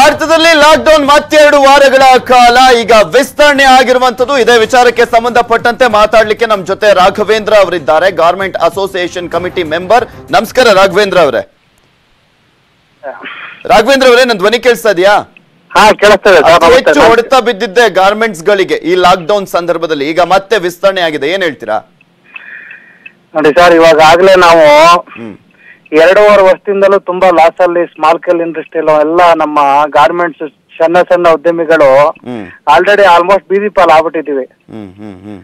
ಭಾರತದಲ್ಲಿ ಲಾಕ್ಡೌನ್ ಮತ್ತೆರಡು ವಾರಗಳ ಕಾಲ ಈಗ ವಿಸ್ತರಣೆ ಆಗಿರುವಂತದ್ದು ಇದೇ ವಿಚಾರಕ್ಕೆ ಸಂಬಂಧಪಟ್ಟಂತೆ ಮಾತಾಡ್ಲಿಕ್ಕೆ ನಮ್ಮ ಜೊತೆ ರಾಘವೇಂದ್ರ ಅವರಿದ್ದಾರೆ ಗಾರ್ಮೆಂಟ್ ಅಸೋಸಿಯೇಷನ್ ಕಮಿಟಿ ಮೆಂಬರ್ ನಮಸ್ಕಾರ ರಾಘವೇಂದ್ರ ಅವರೇ ರಾಘವೇಂದ್ರ ಅವರೇ ನನ್ನ ಧ್ವನಿ ಕೇಳಿಸ್ತಾ ಇದೆಯಾ ಹಾ ಕೇಳಿಸ್ತದೆ ಸರ್ ಅತಿ ಹೆಚ್ಚು ನಮಸ್ತೆ. ಹೊಡೆತ ಬಿದ್ದಿದ್ದೆ ಗಾರ್ಮೆಂಟ್ಸ್ ಗಳಿಗೆ ಈ ಲಾಕ್ಡೌನ್ ಸಂದರ್ಭದಲ್ಲಿ ಈಗ ಮತ್ತೆ ವಿಸ್ತರಣೆ ಆಗಿದೆ ಏನ್ ಹೇಳ್ತೀರಾ ನೋಡಿ ಸರ್ ಇವಾಗ ಆಗ್ಲೇ ನಾವು ಹ್ಮ್ ಎರಡೂವರೆ ವರ್ಷದಿಂದಲೂ ತುಂಬಾ ಲಾಸ್ ಅಲ್ಲಿ ಸ್ಮಾಲ್ ಸ್ಕೇಲ್ ಇಂಡಸ್ಟ್ರಿ ಎಲ್ಲ ನಮ್ಮ ಗಾರ್ಮೆಂಟ್ಸ್ ಸಣ್ಣ ಸಣ್ಣ ಉದ್ಯಮಿಗಳು ಹ್ಮ್ ಆಲ್ರೆಡಿ ಆಲ್ಮೋಸ್ಟ್ ಬೀದಿ ಪಾಲ್ ಆಗ್ಬಿಟ್ಟಿದೀವಿ ಹ್ಮ್ ಹ್ಮ್ ಹ್ಮ್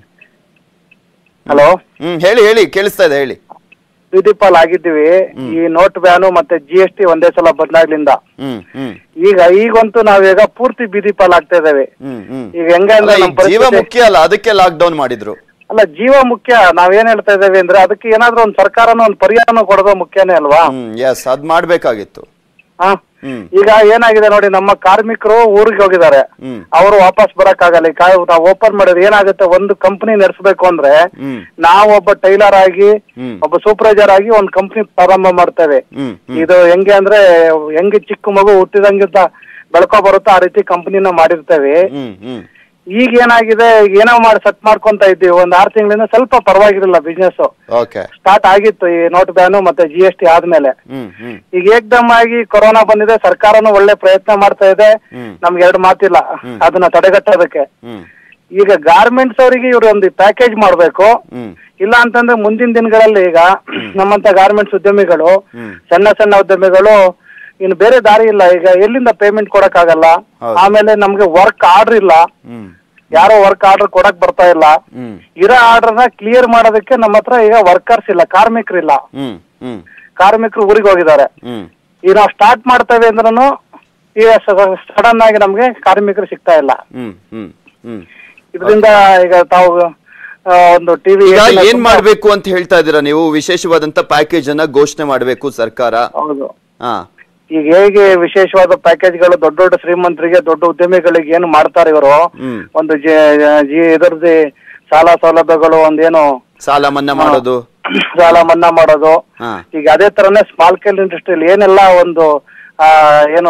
ಹಲೋ ಹ್ಮ್ ಹೇಳಿ ಹೇಳಿ ಕೇಳಿಸ್ತಾ ಇದೆ ಹೇಳಿ ಬೀದಿ ಪಾಲ್ ಆಗಿದ್ದೀವಿ ಈ ನೋಟ್ ಬ್ಯಾನು ಮತ್ತೆ ಜಿ ಎಸ್ ಟಿ ಒಂದೇ ಸಲ ಬಂದಾಗ್ಲಿಂದ ಹ್ಮ್ ಹ್ಮ್ ಈಗ ಈಗಂತೂ ನಾವೀಗ ಪೂರ್ತಿ ಬೀದಿ ಪಾಲ್ ಆಗ್ತಾ ಇದ್ದೇವೆ ಹ್ಮ್ ಹ್ಮ್ ಈಗ ಹೆಂಗೆ ಅಲ್ಲ, ಅಂದ್ರೆ ಈ ನಮ್ಮ ಜೀವ ಪರಿಸ್ಥಿತಿ- ಮುಖ್ಯ ಅಲ್ಲ ಅದಕ್ಕೆ ಲಾಕ್ ಡೌನ್ ಮಾಡಿದ್ರು ಅಲ್ಲ ಜೀವ ಮುಖ್ಯ ನಾವೇನ್ ಹೇಳ್ತಾ ಇದ್ದೇವೆ ಅಂದ್ರೆ ಅದಕ್ಕೆ ಏನಾದ್ರೂ ಒಂದು ಸರ್ಕಾರನ ಒಂದು ಪರಿಹಾರನ ಕೊಡೋದು ಮುಖ್ಯನೇ ಅಲ್ವಾ ಹ್ಮ್ ಎಸ್ ಅದ್ ಮಾಡ್ಬೇಕಾಗಿತ್ತು ಹಾ ಹ್ಮ್ ಈಗ ಏನಾಗಿದೆ ನೋಡಿ ನಮ್ಮ ಕಾರ್ಮಿಕರು ಊರಿಗೆ ಹೋಗಿದ್ದಾರೆ ಹ್ಮ್ ಅವರು ವಾಪಸ್ ಬರಕ್ಕಾಗಲ್ಲ ಈಗ ನಾವು ಓಪನ್ ಮಾಡಿದ್ರೆ ಏನಾಗುತ್ತೆ ಒಂದು ಕಂಪನಿ ನಡೆಸಬೇಕು ಅಂದ್ರೆ ಹ್ಮ್ ನಾವು ಒಬ್ಬ ಟೈಲರ್ ಆಗಿ ಹ್ಮ್ ಒಬ್ಬ ಸೂಪರ್ವೈಸರ್ ಆಗಿ ಒಂದು ಕಂಪನಿ ಪ್ರಾರಂಭ ಮಾಡ್ತೇವೆ ಹ್ಮ್ ಹ್ಮ್ ಇದು ಹೆಂಗೆ ಅಂದ್ರೆ ಹೆಂಗೆ ಚಿಕ್ಕ ಮಗು ಹುಟ್ಟಿದಂಗಿಂತ ಬೆಳ್ಕೊ ಬರುತ್ತೋ ಆ ರೀತಿ ಕಂಪನಿನ ಮಾಡಿರ್ತೇವೆ ಹ್ಮ್ ಹ್ಮ್ ಈಗ ಏನಾಗಿದೆ ಈಗ ಏನೋ ಮಾಡಿ ಸೆಟ್ ಮಾಡ್ಕೊಂತ ಇದ್ದೀವಿ ಒಂದ್ ಆರು ತಿಂಗಳಿಂದ ಸ್ವಲ್ಪ ಪರವಾಗಿರಲಿಲ್ಲ ಬಿಸ್ನೆಸ್ ಓಕೆ ಸ್ಟಾರ್ಟ್ ಆಗಿತ್ತು ಈ ನೋಟ್ ಬ್ಯಾನು ಮತ್ತೆ ಜಿ ಎಸ್ ಟಿ ಆದ್ಮೇಲೆ ಹ್ಮ್ ಹ್ಮ್ ಈಗ ಏಕ್ದಮ್ ಆಗಿ ಕೊರೋನಾ ಬಂದಿದೆ ಸರ್ಕಾರನು ಒಳ್ಳೆ ಪ್ರಯತ್ನ ಮಾಡ್ತಾ ಇದೆ ಹ್ಮ್ ನಮ್ಗೆ ಎರಡು ಮಾತಿಲ್ಲ ಅದನ್ನ ತಡೆಗಟ್ಟೋದಕ್ಕೆ ಹ್ಮ್ ಈಗ ಗಾರ್ಮೆಂಟ್ಸ್ ಅವರಿಗೆ ಇವರು ಒಂದು ಪ್ಯಾಕೇಜ್ ಮಾಡಬೇಕು ಹ್ಮ್ ಇಲ್ಲ ಅಂತಂದ್ರೆ ಮುಂದಿನ ದಿನಗಳಲ್ಲಿ ಈಗ ನಮ್ಮಂತ ಗಾರ್ಮೆಂಟ್ಸ್ ಉದ್ಯಮಿಗಳು ಹ್ಮ್. ಸಣ್ಣ ಸಣ್ಣ ಉದ್ಯಮಿಗಳು ಇನ್ನು ಬೇರೆ ದಾರಿ ಇಲ್ಲ ಈಗ ಎಲ್ಲಿಂದ ಪೇಮೆಂಟ್ ಕೊಡಕ್ಕಾಗಲ್ಲ ಹೌದು. ಆಮೇಲೆ ನಮ್ಗೆ ವರ್ಕ್ ಆರ್ಡರ್ ಇಲ್ಲ ಹ್ಮ್ ಯಾರೋ ವರ್ಕ್ ಆರ್ಡರ್ ಕೊಡಕ್ ಬರ್ತಾ ಇಲ್ಲ ಹ್ಮ್ ಇರೋ ಆರ್ಡರ್ನ ಕ್ಲಿಯರ್ ಮಾಡೋದಕ್ಕೆ ನಮ್ಮ ಹತ್ರ ಈಗ ವರ್ಕರ್ಸ್ ಇಲ್ಲ ಕಾರ್ಮಿಕರಿಲ್ಲ ಹ್ಮ್ ಹ್ಮ್ ಕಾರ್ಮಿಕರು ಊರಿಗೆ ಹೋಗಿದ್ದಾರೆ ಹ್ಮ್ ಈಗ ನಾವು ಸ್ಟಾರ್ಟ್ ಮಾಡ್ತೇವೆ ಅಂದ್ರೂ ಈಗ ಸಡನ್ ಆಗಿ ನಮ್ಗೆ ಕಾರ್ಮಿಕರು ಸಿಗ್ತಾ ಇಲ್ಲ ಹ್ಮ್ ಹ್ಮ್ ಹ್ಮ್ ಇದರಿಂದ ಈಗ ತಾವು ಆ, ಒಂದು ಟಿವಿ ಈಗ ಏನ್ ಮಾಡ್ಬೇಕು ಅಂತ ಹೇಳ್ತಾ ಇದ್ದೀರಾ ನೀವು ವಿಶೇಷವಾದಂತ ಪ್ಯಾಕೇಜ್ ಅನ್ನ ಘೋಷಣೆ ಮಾಡ್ಬೇಕು ಸರ್ಕಾರ ಹೌದು ಹಾ ಈಗ ಹೇಗೆ ವಿಶೇಷವಾದ ಪ್ಯಾಕೇಜ್ಗಳು ದೊಡ್ಡ ದೊಡ್ಡ ಶ್ರೀಮಂತರಿಗೆ ದೊಡ್ಡ ಉದ್ಯಮಿಗಳಿಗೆ ಏನು ಮಾಡ್ತಾರೆ ಇವರು ಹ್ಮ್ ಒಂದು ಜಿ- ಜಿ ಇದರದ್ದು ಸಾಲ ಸೌಲಭ್ಯಗಳು ಒಂದೇನು ಸಾಲ ಮನ್ನಾ ಮಾಡೋದು ಸಾಲ ಮನ್ನಾ ಮಾಡೋದು ಹಾ ಈಗ ಅದೇ ತರನೇ ಸ್ಮಾಲ್ ಸ್ಕೇಲ್ ಇಂಡಸ್ಟ್ರಿಯಲ್ಲಿ ಏನೆಲ್ಲ ಒಂದು ಆ, ಏನು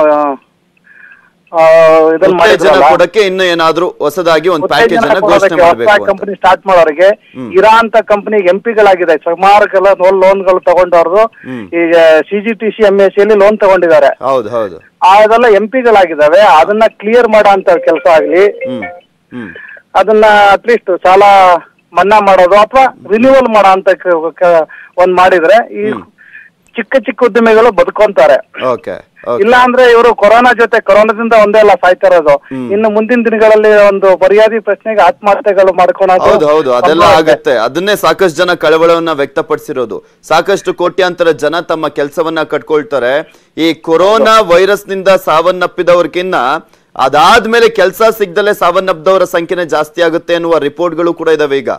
ಆ, ಇದನ್ನ ಉತ್ತೇಜನ ಮಾಡಿದ್ರಲ್ಲ ಕೊಡಕ್ಕೆ ಇನ್ನು ಏನಾದ್ರೂ ಹೊಸದಾಗಿ ಒಂದು ಪ್ಯಾಕೇಜ್ ಅನ್ನ ಘೋಷಣೆ ಮಾಡಬೇಕು ಅಂತ ಕಂಪನಿ ಸ್ಟಾರ್ಟ್ ಮಾಡೋರಿಗೆ ಇರೋ ಅಂತ ಕಂಪನಿ ಎಂಪಿಗಳಾಗಿದೆ ಸುಮಾರು ಕೆಲ ಲೋನ್ಗಳು ತಗೊಂಡವ್ರದ್ದು ಹ್ಮ್. ಈಗ C G T C M S C loan ತಗೊಂಡಿದ್ದಾರೆ ಹೌದು ಹೌದು ಅದೆಲ್ಲ ಎಂಪಿಗಳಾಗಿದ್ದಾವೆ ಅದನ್ನ ಕ್ಲಿಯರ್ ಮಾಡೋ ಅಂತ ಕೆಲಸ ಆಗ್ಲಿ ಹ್ಮ್ ಹ್ಮ್ ಅದನ್ನ ಅಟ್ಲೀಸ್ಟ್ ಸಾಲ ಮನ್ನಾ ಮಾಡೋದು ಅಥವಾ ರಿನ್ಯೂವಲ್ ಮಾಡೋ ಅಂತ ಕ- ಕ- ಒಂದ್ ಮಾಡಿದ್ರೆ ಈ ಚಿಕ್ಕ ಚಿಕ್ಕ ಉದ್ಯಮಿಗಳು ಬದುಕೊಂತಾರೆ ಓಕೆ ಓಕೆ ಇಲ್ಲ ಅಂದ್ರೆ ಇವರು ಕೊರೋನಾ ಜೊತೆ ಕೊರೋನಾದಿಂದ ಒಂದೇ ಅಲ್ಲ ಸಾಯ್ತಾ ಇರೋದು ಇನ್ನು ಮುಂದಿನ ದಿನಗಳಲ್ಲಿ ಒಂದು ಮರ್ಯಾದೆ ಪ್ರಶ್ನೆಗೆ ಆತ್ಮಹತ್ಯೆಗಳು ಮಾಡ್ಕೊಳೋದು ಹೌದು ಹೌದು ಅದೆಲ್ಲ ಸಂಭವ ಇದೆ. ಆಗತ್ತೆ ಅದನ್ನೇ ಸಾಕಷ್ಟು ಜನ ಕಳವಳವನ್ನ ವ್ಯಕ್ತಪಡಿಸಿರೋದು ಸಾಕಷ್ಟು ಕೋಟ್ಯಾಂತರ ಜನ ತಮ್ಮ ಕೆಲಸವನ್ನ ಕಟ್ಕೊಳ್ತಾರೆ ಈ ಕೊರೋನಾ ವೈರಸ್ ನಿಂದ ಸಾವನ್ನಪ್ಪಿದವ್ರಿಗಿನ್ನ ಅದಾದ್ಮೇಲೆ ಕೆಲಸ ಸಿಗ್ದಲೆ ಸಾವನ್ನಪ್ಪಿದವರ ಸಂಖ್ಯೆನೇ ಜಾಸ್ತಿ ಆಗುತ್ತೆ ಅನ್ನುವ ರಿಪೋರ್ಟ್ಗಳು ಕೂಡ ಇದಾವೆ ಈಗ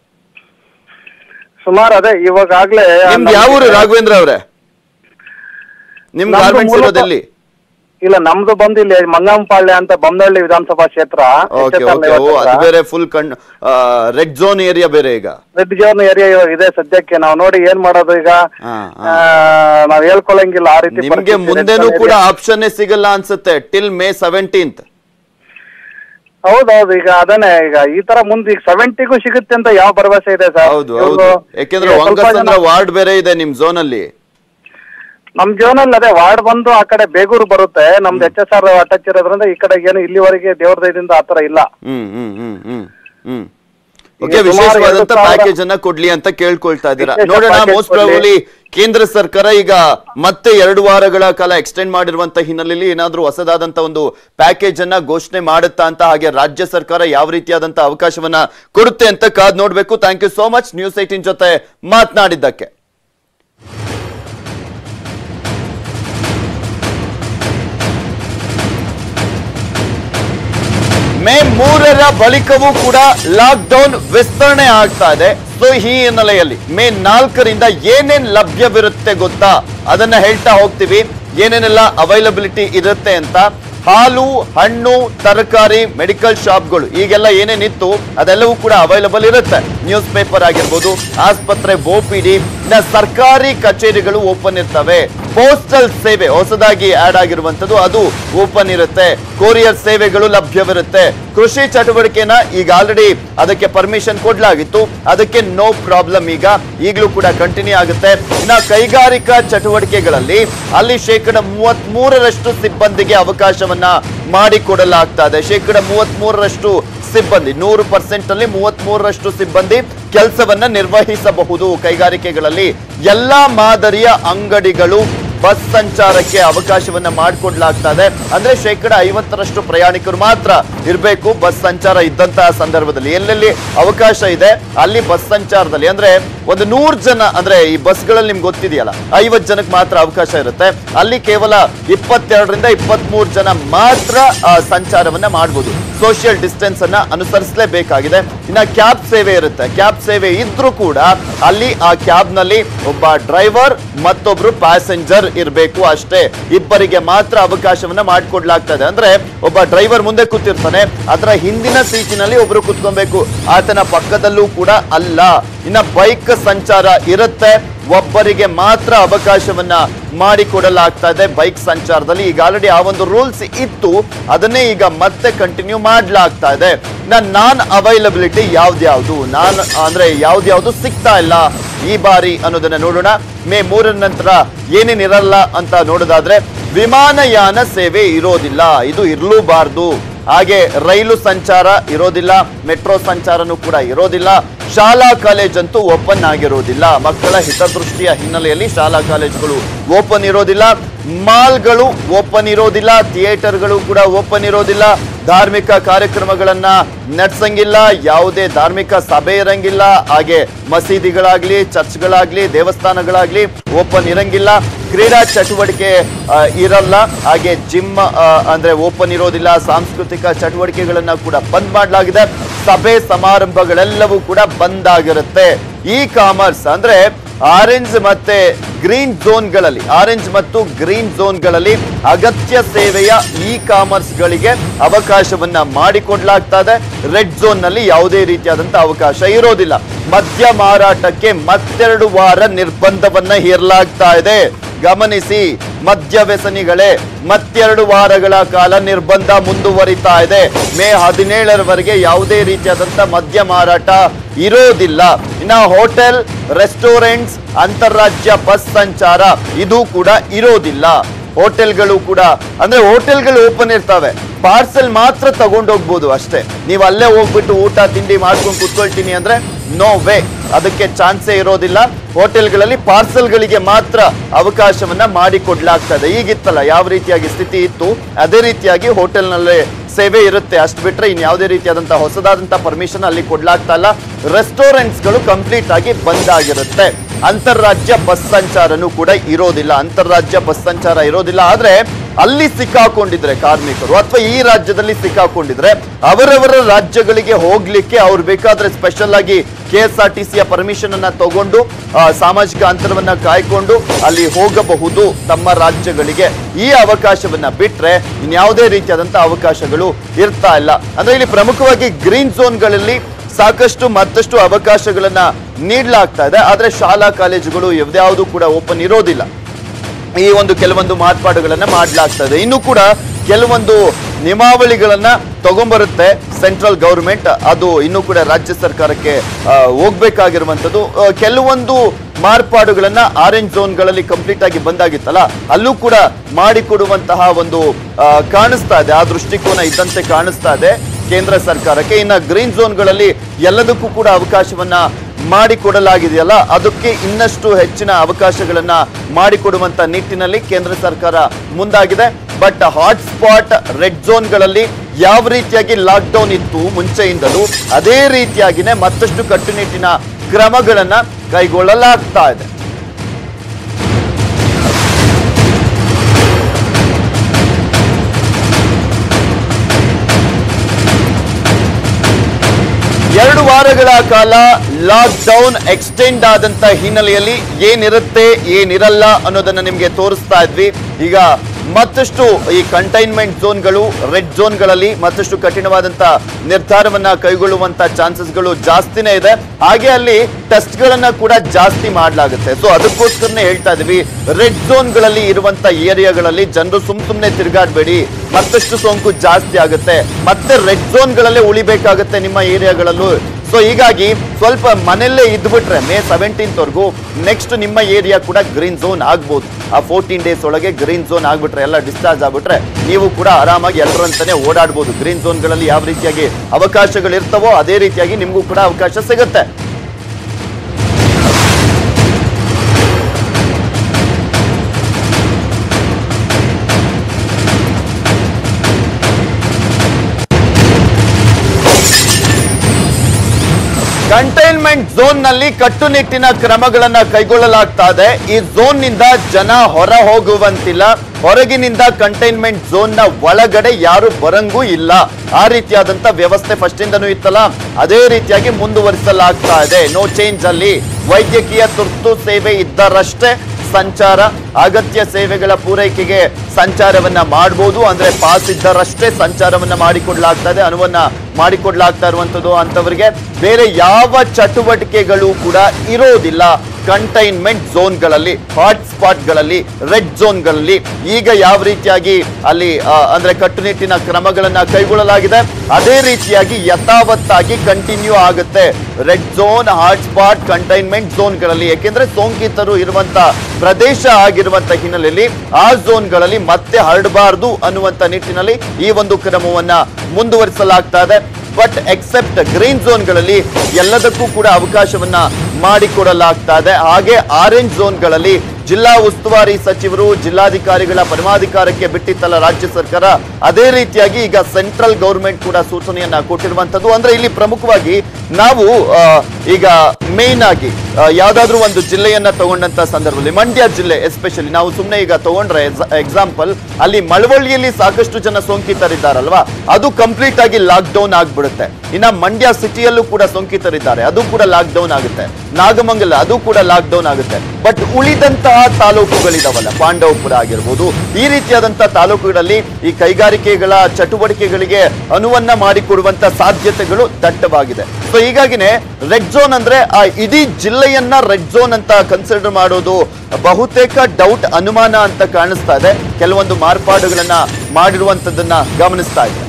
ಸುಮಾರು ಅದೇ ಇವಾಗಾಗ್ಲೇ ನಿಮ್ದು ಯಾವ ಊರು ರಾಘವೇಂದ್ರ ಅವರೇ ನಿಮ್ ನಮ್ದು ಗಾರ್ಮೆಂಟ್ಸ್ ಮೂಲತಃ- ಇರೋದೆಲ್ಲಿ ಇಲ್ಲ ನಮ್ದು ಬಂದು ಇಲ್ಲಿ ಮಂಗಂಪಾಳ್ಯ ಅಂತ ಬೊಮ್ಮನಹಳ್ಳಿ ವಿಧಾನಸಭಾ ಕ್ಷೇತ್ರ ಓಕೆ ಓಕೆ ಓ ಅದು ಬೇರೆ ಫುಲ್ ಕಣ್ ರೆಡ್ ಝೋನ್ ಏರಿಯಾ ಬೇರೆ ಈಗ ರೆಡ್ ಜೋನ್ ಏರಿಯಾ ಇವಾಗ ಇದೆ ಸದ್ಯಕ್ಕೆ ನಾವು ನೋಡಿ ಏನ್ ಮಾಡೋದು ಈಗ ಹಾ, ಆ, ನಾವ್ ಹೇಳ್ಕೊಳಂಗಿಲ್ಲ ಆ ರೀತಿ ನಿಮ್ಗೆ ಪರಿಸ್ಥಿತಿ ಮುಂದೆನೂ red ಕೂಡ zone area. ಆಪ್ಷನ್ ಸಿಗಲ್ಲ ಅನ್ಸುತ್ತೆ ಟಿಲ್ ಮೇ ಸೆವೆಂಟೀನ್ತ್ ಹೌದೌದು ಈಗ ಅದನ್ನೇ ಈಗ ಈ ತರ ಮುಂದೆ ಈಗ ಸೆವೆಂಟಿಗೂ ಸಿಗುತ್ತೆ ಅಂತ ಯಾವ ಭರವಸೆ ಇದೆ ಸರ್ ಹೌದು ಹೌದು ಯಾಕೆಂದ್ರೆ ಈಗ ಸ್ವಲ್ಪ ವಂಗಸಂದ್ರ ಜನ- ವಾರ್ಡ್ ಬೇರೆ ಇದೆ ನಿಮ್ ಝೋನ್ ಅಲ್ಲಿ ನಮ್ ಜೋನಲ್ಲಿ ಅದೇ ವಾರ್ಡ್ ಬಂದು ಆ ಕಡೆ ಬೇಗೂರು ಬರುತ್ತೆ ನಮ್ದು ಎಚ್ ಎಸ್ ಆರ್ ಅಟ್ಯಾಚ್ ಇರೋದ್ರಿಂದ ಈ ಕಡೆ ಏನು ಇಲ್ಲಿವರೆಗೆ ದೇವ್ರ ದಯದಿಂದ ಆತರ ಇಲ್ಲ ಹ್ಮ್ ಹ್ಮ್ ಹ್ಮ್ ಹ್ಮ್ ಹ್ಮ್ ಈಗ ಓಕೆ ಸುಮಾರು ವಿಶೇಷವಾದಂತ ಎರಡು ಸಾವಿರ- ಪ್ಯಾಕೇಜ್ ಅನ್ನ ಕೊಡ್ಲಿ ಅಂತ ಕೇಳ್ಕೊಳ್ತಾ ಇದ್ದೀರಾ ವಿಶೇಷ ನೋಡೋಣ package ಮೋಸ್ಟ್ ಕೊಡ್ಲಿ. ಪ್ರಾಬಲಿ ಕೇಂದ್ರ ಸರ್ಕಾರ ಈಗ ಮತ್ತೆ ಎರಡು ವಾರಗಳ ಕಾಲ ಎಕ್ಸ್ಟೆಂಡ್ ಮಾಡಿರುವಂತ ಹಿನ್ನೆಲೆಯಲ್ಲಿ ಏನಾದ್ರೂ ಹೊಸದಾದಂತ ಒಂದು ಪ್ಯಾಕೇಜ್ ಅನ್ನ ಘೋಷಣೆ ಮಾಡುತ್ತಾ ಅಂತ ಹಾಗೆ ರಾಜ್ಯ ಸರ್ಕಾರ ಯಾವ ರೀತಿಯಾದಂತ ಅವಕಾಶವನ್ನ ಕೊಡುತ್ತೆ ಅಂತ ಕಾದ್ ನೋಡ್ಬೇಕು thank you so much news eighteen ಜೊತೆ ಮಾತನಾಡಿದ್ದಕ್ಕೆ ಮೇ ಮೂರರ ಬಳಿಕವೂ ಕೂಡ ಲಾಕ್ ಡೌನ್ ವಿಸ್ತರಣೆ ಆಗ್ತಾ ಇದೆ ಸೊ ಈ ಹಿನ್ನೆಲೆಯಲ್ಲಿ ಮೇ ನಾಲ್ಕರಿಂದ ಏನೇನ್ ಲಭ್ಯವಿರುತ್ತೆ ಗೊತ್ತಾ ಅದನ್ನ ಹೇಳ್ತಾ ಹೋಗ್ತೀವಿ ಏನೇನೆಲ್ಲ ಅವೈಲಬಿಲಿಟಿ ಇರುತ್ತೆ ಅಂತ ಹಾಲು ಹಣ್ಣು ತರಕಾರಿ ಮೆಡಿಕಲ್ ಶಾಪ್ಗಳು ಈಗೆಲ್ಲ ಏನೇನಿತ್ತು ಅದೆಲ್ಲವೂ ಕೂಡ ಅವೈಲಬಲ್ ಇರುತ್ತೆ ನ್ಯೂಸ್ ಪೇಪರ್ ಆಗಿರ್ಬೋದು ಆಸ್ಪತ್ರೆ ಓಪಿಡಿ ಇನ್ನ ಸರ್ಕಾರಿ ಕಚೇರಿಗಳು ಓಪನ್ ಇರ್ತವೆ ಪೋಸ್ಟಲ್ ಸೇವೆ ಹೊಸದಾಗಿ ಆಡ್ ಆಗಿರುವಂತದ್ದು ಅದು ಓಪನ್ ಇರುತ್ತೆ ಕೊರಿಯರ್ ಸೇವೆಗಳು ಲಭ್ಯವಿರುತ್ತೆ ಕೃಷಿ ಚಟುವಟಿಕೆನ ಈಗ ಆಲ್ರೆಡಿ ಅದಕ್ಕೆ ಪರ್ಮಿಷನ್ ಕೊಡ್ಲಾಗಿತ್ತು ಅದಕ್ಕೆ ನೋ ಪ್ರಾಬ್ಲಮ್ ಈಗ ಈಗಲೂ ಕೂಡ ಕಂಟಿನ್ಯೂ ಆಗುತ್ತೆ ಇನ್ನ ಕೈಗಾರಿಕಾ ಚಟುವಟಿಕೆಗಳಲ್ಲಿ ಅಲ್ಲಿ ಶೇಕಡ ಮೂವತ್ತ್ ಮೂರರಷ್ಟು ಸಿಬ್ಬಂದಿಗೆ ಅವಕಾಶವನ್ನ ಮಾಡಿಕೊಡಲಾಗ್ತಾ ಇದೆ ಶೇಕಡ ಮೂವತ್ತ್ ಮೂರರಷ್ಟು ಸಿಬ್ಬಂದಿ ನೂರು ಪರ್ಸೆಂಟ್ ಅಲ್ಲಿ ಮೂವತ್ತ್ ಮೂರರಷ್ಟು ಸಿಬ್ಬಂದಿ ಕೆಲಸವನ್ನ ನಿರ್ವಹಿಸಬಹುದು ಕೈಗಾರಿಕೆಗಳಲ್ಲಿ ಎಲ್ಲಾ ಮಾದರಿಯ ಅಂಗಡಿಗಳು ಬಸ್ ಸಂಚಾರಕ್ಕೆ ಅವಕಾಶವನ್ನ ಮಾಡಿಕೊಡ್ಲಾಗ್ತಾ ಇದೆ ಅಂದ್ರೆ ಶೇಕಡ ಐವತ್ತರಷ್ಟು ಪ್ರಯಾಣಿಕರು ಮಾತ್ರ ಇರಬೇಕು ಬಸ್ ಸಂಚಾರ ಇದ್ದಂತಹ ಸಂದರ್ಭದಲ್ಲಿ ಎಲ್ಲೆಲ್ಲಿ ಅವಕಾಶ ಇದೆ ಅಲ್ಲಿ ಬಸ್ ಸಂಚಾರದಲ್ಲಿ ಅಂದ್ರೆ ಒಂದು ನೂರು ಜನ ಅಂದ್ರೆ ಈ ಬಸ್ಗಳಲ್ಲಿ ನಿಮ್ಗೆ ಗೊತ್ತಿದೆಯಲ್ಲ ಐವತ್ತು ಜನಕ್ಕೆ ಮಾತ್ರ ಅವಕಾಶ ಇರುತ್ತೆ ಅಲ್ಲಿ ಕೇವಲ ಇಪ್ಪತ್ತೆರಡರಿಂದ ಇಪ್ಪತ್ಮೂರು ಜನ ಮಾತ್ರ ಆ, ಸಂಚಾರವನ್ನ ಮಾಡಬಹುದು ಸೋಷಿಯಲ್ ಡಿಸ್ಟೆನ್ಸ್ ಅನ್ನ ಅನುಸರಿಸಲೇಬೇಕಾಗಿದೆ ಇನ್ನ ಕ್ಯಾಬ್ ಸೇವೆ ಇರುತ್ತೆ ಕ್ಯಾಬ್ ಸೇವೆ ಇದ್ರೂ ಕೂಡ ಅಲ್ಲಿ ಆ ಕ್ಯಾಬ್ ನಲ್ಲಿ ಒಬ್ಬ ಡ್ರೈವರ್ ಮತ್ತೊಬ್ರು ಪ್ಯಾಸೆಂಜರ್ ಇರಬೇಕು ಅಷ್ಟೇ ಇಬ್ಬರಿಗೆ ಮಾತ್ರ ಅವಕಾಶವನ್ನ ಮಾಡಿಕೊಡ್ಲಾಗ್ತದೆ ಅಂದ್ರೆ ಒಬ್ಬ ಡ್ರೈವರ್ ಮುಂದೆ ಕೂತಿರ್ತಾನೆ ಅದರ ಹಿಂದಿನ ಸೀಟಿನಲ್ಲಿ ಒಬ್ರು ಕುತ್ಕೊಬೇಕು ಆತನ ಪಕ್ಕದಲ್ಲೂ ಕೂಡ ಅಲ್ಲ ಇನ್ನ ಬೈಕ್ ಸಂಚಾರ ಇರುತ್ತೆ ಒಬ್ಬರಿಗೆ ಮಾತ್ರ ಅವಕಾಶವನ್ನ ಮಾಡಿಕೊಡಲಾಗ್ತಾ ಇದೆ ಬೈಕ್ ಸಂಚಾರದಲ್ಲಿ ಈಗ ಆಲ್ರೆಡಿ ಆ ಒಂದು ರೂಲ್ಸ್ ಇತ್ತು ಅದನ್ನೇ ಈಗ ಮತ್ತೆ ಕಂಟಿನ್ಯೂ ಮಾಡ್ಲಾಗ್ತಾ ಇದೆ ನಾನ್ ಅವೈಲಬಿಲಿಟಿ ಯಾವ್ದ್ಯಾವ್ದು ನಾನ್ ಅಂದ್ರೆ ಯಾವ್ದ್ಯಾವ್ದು ಸಿಗ್ತಾ ಇಲ್ಲ ಈ ಬಾರಿ ಅನ್ನೋದನ್ನ ನೋಡೋಣ ಮೇ ಮೂರರ ನಂತರ ಏನೇನಿರಲ್ಲ ಅಂತ ನೋಡೋದಾದ್ರೆ ವಿಮಾನಯಾನ ಸೇವೆ ಇರೋದಿಲ್ಲ ಇದು ಇರಲೂಬಾರ್ದು ಹಾಗೆ ರೈಲು ಸಂಚಾರ ಇರೋದಿಲ್ಲ ಮೆಟ್ರೋ ಸಂಚಾರನೂ ಕೂಡ ಇರೋದಿಲ್ಲ ಶಾಲಾ ಕಾಲೇಜಂತೂ ಓಪನ್ ಆಗಿರೋದಿಲ್ಲ ಮಕ್ಕಳ ಹಿತದೃಷ್ಟಿಯ ಹಿನ್ನೆಲೆಯಲ್ಲಿ ಶಾಲಾ ಕಾಲೇಜುಗಳು ಓಪನ್ ಇರೋದಿಲ್ಲ ಮಾಲ್ಗಳು ಓಪನ್ ಇರೋದಿಲ್ಲ ಥಿಯೇಟರ್ಗಳು ಕೂಡ ಓಪನ್ ಇರೋದಿಲ್ಲ ಧಾರ್ಮಿಕ ಕಾರ್ಯಕ್ರಮಗಳನ್ನ ನಡೆಸಂಗಿಲ್ಲ ಯಾವುದೇ ಧಾರ್ಮಿಕ ಸಭೆ ಇರಂಗಿಲ್ಲ ಹಾಗೆ ಮಸೀದಿಗಳಾಗ್ಲಿ ಚರ್ಚ್ಗಳಾಗ್ಲಿ ದೇವಸ್ಥಾನಗಳಾಗ್ಲಿ ಓಪನ್ ಇರಂಗಿಲ್ಲ ಕ್ರೀಡಾ ಚಟುವಟಿಕೆ ಆ, ಇರಲ್ಲ ಹಾಗೆ ಜಿಮ್ ಅಂದ್ರೆ ಓಪನ್ ಇರೋದಿಲ್ಲ ಸಾಂಸ್ಕೃತಿಕ ಚಟುವಟಿಕೆಗಳನ್ನ ಕೂಡ ಬಂದ್ ಮಾಡಲಾಗಿದೆ ಸಭೆ ಸಮಾರಂಭಗಳೆಲ್ಲವೂ ಕೂಡ ಬಂದ್ ಆಗಿರುತ್ತೆ ಇ ಕಾಮರ್ಸ್ ಅಂದ್ರೆ ಆರೆಂಜ್ ಮತ್ತೆ ಗ್ರೀನ್ ಝೋನ್ಗಳಲ್ಲಿ ಆರೆಂಜ್ ಮತ್ತು ಗ್ರೀನ್ ಝೋನ್ಗಳಲ್ಲಿ ಅಗತ್ಯ ಸೇವೆಯ ಇ ಕಾಮರ್ಸ್ ಗಳಿಗೆ ಅವಕಾಶವನ್ನ ಮಾಡಿಕೊಡ್ಲಾಗ್ತಾ ಇದೆ ರೆಡ್ ಝೋನ್ ನಲ್ಲಿ ಯಾವುದೇ ರೀತಿಯಾದಂತಹ ಅವಕಾಶ ಇರೋದಿಲ್ಲ ಮದ್ಯ ಮಾರಾಟಕ್ಕೆ ಮತ್ತೆರಡು ವಾರ ನಿರ್ಬಂಧವನ್ನ ಹೇರಲಾಗ್ತಾ ಇದೆ ಗಮನಿಸಿ ಮದ್ಯ ವ್ಯಸನಿಗಳೇ ಮತ್ತೆರಡು ವಾರಗಳ ಕಾಲ ನಿರ್ಬಂಧ ಮುಂದುವರಿತಾ ಇದೆ ಮೇ ಹದಿನೇಳರವರೆಗೆ ಯಾವುದೇ ರೀತಿಯಾದಂತ ಮದ್ಯ ಮಾರಾಟ ಇರೋದಿಲ್ಲ ಇನ್ನ ಹೋಟೆಲ್ ರೆಸ್ಟೋರೆಂಟ್ಸ್ ಅಂತಾರಾಜ್ಯ ಬಸ್ ಸಂಚಾರ ಇದು ಕೂಡ ಇರೋದಿಲ್ಲ ಹೋಟೆಲ್ಗಳು ಕೂಡ ಅಂದ್ರೆ ಹೋಟೆಲ್ಗಳು ಓಪನ್ ಇರ್ತವೆ ಪಾರ್ಸೆಲ್ ಮಾತ್ರ ತಗೊಂಡೋಗ್ಬೋದು ಅಷ್ಟೇ ನೀವು ಅಲ್ಲೇ ಹೋಗ್ಬಿಟ್ಟು ಊಟ ತಿಂಡಿ ಮಾಡ್ಕೊಂಡು ಕುತ್ಕೊಳ್ತೀನಿ ಅಂದ್ರೆ ನೋ ವೇ ಅದಕ್ಕೆ ಚಾನ್ಸೇ ಇರೋದಿಲ್ಲ ಹೋಟೆಲ್ಗಳಲ್ಲಿ ಪಾರ್ಸೆಲ್ಗಳಿಗೆ ಮಾತ್ರ ಅವಕಾಶವನ್ನ ಮಾಡಿಕೊಡ್ಲಾಗ್ತದೆ ಈಗಿತ್ತಲ್ಲ ಯಾವ ರೀತಿಯಾಗಿ ಸ್ಥಿತಿ ಇತ್ತು ಅದೇ ರೀತಿಯಾಗಿ ಹೋಟೆಲ್ನಲ್ಲೇ ಸೇವೆ ಇರುತ್ತೆ ಅಷ್ಟು ಬಿಟ್ರೆ ಇನ್ ಯಾವುದೇ ರೀತಿಯಾದಂತಹ ಹೊಸದಾದಂತಹ ಪರ್ಮಿಷನ್ ಅಲ್ಲಿ ಕೊಡ್ಲಾಗ್ತಾ ಇಲ್ಲ ರೆಸ್ಟೋರೆಂಟ್ಸ್ಗಳು ಕಂಪ್ಲೀಟ್ ಆಗಿ ಬಂದ್ ಆಗಿರುತ್ತೆ ಅಂತಾರಾಜ್ಯ ಬಸ್ ಸಂಚಾರನೂ ಕೂಡ ಇರೋದಿಲ್ಲ ಅಂತಾರಾಜ್ಯ ಬಸ್ ಸಂಚಾರ ಇರೋದಿಲ್ಲ ಆದ್ರೆ ಅಲ್ಲಿ ಸಿಕ್ಕಾಕೊಂಡಿದ್ರೆ ಕಾರ್ಮಿಕರು ಅಥವಾ ಈ ರಾಜ್ಯದಲ್ಲಿ ಸಿಕ್ಕಾಕೊಂಡಿದ್ರೆ ಅವರವರ ರಾಜ್ಯಗಳಿಗೆ ಹೋಗ್ಲಿಕ್ಕೆ ಅವ್ರು ಬೇಕಾದ್ರೆ ಸ್ಪೆಷಲ್ ಆಗಿ ಕೆ ಎಸ್ ಆರ್ ಟಿ ಸಿಯ ಪರ್ಮಿಷನ್ ಅನ್ನ ತಗೊಂಡು ಆ, ಸಾಮಾಜಿಕ ಅಂತರವನ್ನ ಕಾಯ್ಕೊಂಡು ಅಲ್ಲಿ ಹೋಗಬಹುದು ತಮ್ಮ ರಾಜ್ಯಗಳಿಗೆ ಈ ಅವಕಾಶವನ್ನ ಬಿಟ್ರೆ ಇನ್ಯಾವುದೇ ರೀತಿಯಾದಂತಹ ಅವಕಾಶಗಳು ಇರ್ತಾ ಇಲ್ಲ ಅಂದ್ರೆ ಇಲ್ಲಿ ಪ್ರಮುಖವಾಗಿ ಗ್ರೀನ್ ಝೋನ್ಗಳಲ್ಲಿ ಸಾಕಷ್ಟು ಮತ್ತಷ್ಟು ಅವಕಾಶಗಳನ್ನ ನೀಡಲಾಗ್ತಾ ಇದೆ ಆದ್ರೆ ಶಾಲಾ ಕಾಲೇಜುಗಳು ಯಾವ್ದು ಕೂಡ ಓಪನ್ ಇರೋದಿಲ್ಲ ಈ ಒಂದು ಕೆಲವೊಂದು ಮಾರ್ಪಾಡುಗಳನ್ನ ಮಾಡಲಾಗ್ತದೆ ಇನ್ನು ಕೂಡ ಕೆಲವೊಂದು ನಿಯಮಾವಳಿಗಳನ್ನ ತಗೊಂಬರುತ್ತೆ ಸೆಂಟ್ರಲ್ ಗೌರ್ಮೆಂಟ್ ಅದು ಇನ್ನು ಕೂಡ ರಾಜ್ಯ ಸರ್ಕಾರಕ್ಕೆ ಆ, ಹೋಗ್ಬೇಕಾಗಿರುವಂತದ್ದು ಆ, ಕೆಲವೊಂದು ಮಾರ್ಪಾಡುಗಳನ್ನ ಆರೆಂಜ್ ಝೋನ್ಗಳಲ್ಲಿ ಕಂಪ್ಲೀಟ್ ಆಗಿ ಬಂದಾಗಿತ್ತಲ್ಲ ಅಲ್ಲೂ ಕೂಡ ಮಾಡಿಕೊಡುವಂತಹ ಒಂದು ಆ, ಕಾಣಿಸ್ತಾ ಇದೆ ಆ ದೃಷ್ಟಿಕೋನ ಇದ್ದಂತೆ ಕಾಣಿಸ್ತಾ ಇದೆ ಕೇಂದ್ರ ಸರ್ಕಾರಕ್ಕೆ ಇನ್ನ ಗ್ರೀನ್ ಝೋನ್ಗಳಲ್ಲಿ ಎಲ್ಲದಕ್ಕೂ ಕೂಡ ಅವಕಾಶವನ್ನ ಮಾಡಿಕೊಡಲಾಗಿದೆಯಲ್ಲ ಅದಕ್ಕೆ ಇನ್ನಷ್ಟು ಹೆಚ್ಚಿನ ಅವಕಾಶಗಳನ್ನ ಮಾಡಿಕೊಡುವಂತ ನಿಟ್ಟಿನಲ್ಲಿ ಕೇಂದ್ರ ಸರ್ಕಾರ ಮುಂದಾಗಿದೆ ಬಟ್ ಹಾಟ್ಸ್ಪಾಟ್ ರೆಡ್ ಝೋನ್ಗಳಲ್ಲಿ ಯಾವ ರೀತಿಯಾಗಿ ಲಾಕ್ಡೌನ್ ಇತ್ತು ಮುಂಚೆಯಿಂದಲೂ ಅದೇ ರೀತಿಯಾಗಿನೇ ಮತ್ತಷ್ಟು ಕಟ್ಟುನಿಟ್ಟಿನ ಕ್ರಮಗಳನ್ನ ಕೈಗೊಳ್ಳಲಾಗ್ತಾ ಇದೆ ಎರಡು ವಾರಗಳ ಕಾಲ ಲಾಕ್ ಡೌನ್ ಎಕ್ಸ್ಟೆಂಡ್ ಆದಂತ ಹಿನ್ನೆಲೆಯಲ್ಲಿ ಏನಿರುತ್ತೆ ಏನಿರಲ್ಲ ಅನ್ನೋದನ್ನ ನಿಮ್ಗೆ ತೋರಿಸ್ತಾ ಇದ್ವಿ ಈಗ ಮತ್ತಷ್ಟು ಈ ಕಂಟೈನ್ಮೆಂಟ್ ಝೋನ್ಗಳು ರೆಡ್ ಝೋನ್ಗಳಲ್ಲಿ ಮತ್ತಷ್ಟು ಕಠಿಣವಾದಂತ ನಿರ್ಧಾರವನ್ನ ಕೈಗೊಳ್ಳುವಂತ ಚಾನ್ಸಸ್ಗಳು ಜಾಸ್ತಿನೇ ಇದೆ ಹಾಗೆ ಅಲ್ಲಿ ಟೆಸ್ಟ್ ಗಳನ್ನ ಕೂಡ ಜಾಸ್ತಿ ಮಾಡಲಾಗುತ್ತೆ ಸೊ ಅದಕ್ಕೋಸ್ಕರನೇ ಹೇಳ್ತಾ ಇದೀವಿ ರೆಡ್ ಝೋನ್ಗಳಲ್ಲಿ ಇರುವಂತ ಏರಿಯಾಗಳಲ್ಲಿ ಜನರು ಸುಮ್ ಸುಮ್ನೆ ತಿರುಗಾಡಬೇಡಿ ಮತ್ತಷ್ಟು ಸೋಂಕು ಜಾಸ್ತಿ ಆಗುತ್ತೆ ಮತ್ತೆ ರೆಡ್ ಝೋನ್ಗಳಲ್ಲೇ ಉಳಿಬೇಕಾಗುತ್ತೆ ನಿಮ್ಮ ಏರಿಯಾಗಳಲ್ಲೂ ಸೊ ಹೀಗಾಗಿ ಸ್ವಲ್ಪ ಮನೆಯಲ್ಲೇ ಇದ್ಬಿಟ್ರೆ ಮೇ ಸೆವೆಂಟೀನ್ತ್ ವರೆಗೂ ನೆಕ್ಸ್ಟ್ ನಿಮ್ಮ ಏರಿಯಾ ಕೂಡ ಗ್ರೀನ್ ಝೋನ್ ಆಗ್ಬೋದು ಆ ಫೋರ್ಟೀನ್ ಡೇಸ್ ಒಳಗೆ ಗ್ರೀನ್ ಝೋನ್ ಆಗ್ಬಿಟ್ರೆ ಎಲ್ಲ ಡಿಸ್ಚಾರ್ಜ್ ಆಗ್ಬಿಟ್ರೆ ನೀವು ಕೂಡ ಆರಾಮಾಗಿ ಎಲ್ಲರಂತಾನೆ ಓಡಾಡ್ಬೋದು ಗ್ರೀನ್ ಝೋನ್ಗಳಲ್ಲಿ ಯಾವ ರೀತಿಯಾಗಿ ಅವಕಾಶಗಳಿರ್ತವೋ ಅದೇ ರೀತಿಯಾಗಿ ನಿಮಗೂ ಕೂಡ ಅವಕಾಶ ಸಿಗುತ್ತೆ ಕಂಟೈನ್ಮೆಂಟ್ ಝೋನ್ ನಲ್ಲಿ ಕಟ್ಟುನಿಟ್ಟಿನ ಕ್ರಮಗಳನ್ನ ಕೈಗೊಳ್ಳಲಾಗ್ತಾ ಇದೆ ಈ ಝೋನ್ ನಿಂದ ಜನ ಹೊರ ಹೋಗುವಂತಿಲ್ಲ ಹೊರಗಿನಿಂದ ಕಂಟೈನ್ಮೆಂಟ್ ಝೋನ್ ನ ಒಳಗಡೆ ಯಾರು ಬರಂಗೂ ಇಲ್ಲ ಆ ರೀತಿಯಾದಂತ ವ್ಯವಸ್ಥೆ ಫಸ್ಟ್ ಇಂದನೂ ಇತ್ತಲ್ಲ ಅದೇ ರೀತಿಯಾಗಿ ಮುಂದುವರಿಸಲಾಗ್ತಾ ಇದೆ ನೋ ಚೇಂಜ್ ಅಲ್ಲಿ ವೈದ್ಯಕೀಯ ತುರ್ತು ಸೇವೆ ಇದ್ದರಷ್ಟೇ ಸಂಚಾರ ಅಗತ್ಯ ಸೇವೆಗಳ ಪೂರೈಕೆಗೆ ಸಂಚಾರವನ್ನ ಮಾಡಬಹುದು ಅಂದ್ರೆ ಪಾಸ್ ಇದ್ದರಷ್ಟೇ ಸಂಚಾರವನ್ನ ಮಾಡಿಕೊಡ್ಲಾಗ್ತಾ ಇದೆ ಅನುವನ್ನ ಮಾಡಿಕೊಡ್ಲಾಗ್ತಾ ಇರುವಂತದ್ದು ಅಂತವರಿಗೆ ಬೇರೆ ಯಾವ ಚಟುವಟಿಕೆಗಳು ಕೂಡ ಇರೋದಿಲ್ಲ ಕಂಟೈನ್ಮೆಂಟ್ ಝೋನ್ಗಳಲ್ಲಿ ಹಾಟ್ ಸ್ಪಾಟ್ಗಳಲ್ಲಿ ರೆಡ್ ಝೋನ್ಗಳಲ್ಲಿ ಈಗ ಯಾವ ರೀತಿಯಾಗಿ ಅಲ್ಲಿ ಆ, ಅಂದ್ರೆ ಕಟ್ಟುನಿಟ್ಟಿನ ಕ್ರಮಗಳನ್ನ ಕೈಗೊಳ್ಳಲಾಗಿದೆ ಅದೇ ರೀತಿಯಾಗಿ ಯಥಾವತ್ತಾಗಿ ಕಂಟಿನ್ಯೂ ಆಗುತ್ತೆ red zone hot spot containment ಝೋನ್ಗಳಲ್ಲಿ ಯಾಕೆಂದ್ರೆ ಸೋಂಕಿತರು ಇರುವಂತ ಪ್ರದೇಶ ಆಗಿರುವಂತ ಹಿನ್ನೆಲೆಯಲ್ಲಿ ಆ ಝೋನ್ಗಳಲ್ಲಿ ಮತ್ತೆ ಹರಡಬಾರದು ಅನ್ನುವಂತ ನಿಟ್ಟಿನಲ್ಲಿ ಈ ಒಂದು ಕ್ರಮವನ್ನ ಮುಂದುವರಿಸಲಾಗ್ತಾ ಇದೆ ಬಟ್ ಎಕ್ಸೆಪ್ಟ್ ಗ್ರೀನ್ ಝೋನ್ಗಳಲ್ಲಿ ಎಲ್ಲದಕ್ಕೂ ಕೂಡ ಅವಕಾಶವನ್ನ ಮಾಡಿಕೊಡಲಾಗ್ತಾ ಇದೆ ಹಾಗೆ ಆರೆಂಜ್ ಝೋನ್ಗಳಲ್ಲಿ ಜಿಲ್ಲಾ ಉಸ್ತುವಾರಿ ಸಚಿವರು ಜಿಲ್ಲಾಧಿಕಾರಿಗಳ ಪರಮಾಧಿಕಾರಕ್ಕೆ ಬಿಟ್ಟಿತ್ತಲ್ಲ ರಾಜ್ಯ ಸರ್ಕಾರ ಅದೇ ರೀತಿಯಾಗಿ ಈಗ ಸೆಂಟ್ರಲ್ ಗೌರ್ಮೆಂಟ್ ಕೂಡ ಸೂಚನೆಯನ್ನ ಕೊಟ್ಟಿರುವಂತದ್ದು ಅಂದ್ರೆ ಇಲ್ಲಿ ಪ್ರಮುಖವಾಗಿ ನಾವು ಆ, ಈಗ ಮೇನ್ ಆಗಿ ಆ, ಯಾವ್ದಾದ್ರೂ ಒಂದು ಜಿಲ್ಲೆಯನ್ನ ತಗೊಂಡಂತ ಸಂದರ್ಭದಲ್ಲಿ ಮಂಡ್ಯ ಜಿಲ್ಲೆ ಎಸ್ಪೆಷಲಿ ನಾವು ಸುಮ್ಮನೆ ಈಗ ತಗೊಂಡ್ರೆ ಎಕ್ಸಾಂಪಲ್ ಅಲ್ಲಿ ಮಳವಳ್ಳಿಯಲ್ಲಿ ಸಾಕಷ್ಟು ಜನ ಸೋಂಕಿತರಿದ್ದಾರಲ್ವಾ ಅದು ಕಂಪ್ಲೀಟ್ ಆಗಿ ಲಾಕ್ ಡೌನ್ ಆಗ್ಬಿಡುತ್ತೆ ಇನ್ನ ಮಂಡ್ಯ ಸಿಟಿಯಲ್ಲೂ ಕೂಡ ಸೋಂಕಿತರಿದ್ದಾರೆ ಅದು ಕೂಡ ಲಾಕ್ ಡೌನ್ ಆಗುತ್ತೆ ನಾಗಮಂಗಲ ಅದು ಕೂಡ ಲಾಕ್ ಡೌನ್ ಆಗುತ್ತೆ ಬಟ್ ಉಳಿದಂತಹ ತಾಲೂಕುಗಳಿದಾವಲ್ಲ ಪಾಂಡವಪುರ ಆಗಿರ್ಬೋದು ಈ ರೀತಿಯಾದಂತಹ ತಾಲೂಕುಗಳಲ್ಲಿ ಈ ಕೈಗಾರಿಕೆಗಳ ಚಟುವಟಿಕೆಗಳಿಗೆ ಅನುವನ್ನ ಮಾಡಿಕೊಡುವಂತ ಸಾಧ್ಯತೆಗಳು ದಟ್ಟವಾಗಿದೆ ಸೊ ಹೀಗಾಗಿನೇ ರೆಡ್ ಝೋನ್ ಅಂದ್ರೆ ಆ ಇಡೀ ಜಿಲ್ಲೆಯನ್ನ ರೆಡ್ ಝೋನ್ ಅಂತ ಕನ್ಸಿಡರ್ ಮಾಡೋದು ಬಹುತೇಕ ಡೌಟ್ ಅನುಮಾನ ಅಂತ ಕಾಣಿಸ್ತಾ ಇದೆ ಕೆಲವೊಂದು ಮಾರ್ಪಾಡುಗಳನ್ನ ಮಾಡಿರುವಂತದ್ದನ್ನ ಗಮನಿಸ್ತಾ ಇದೆ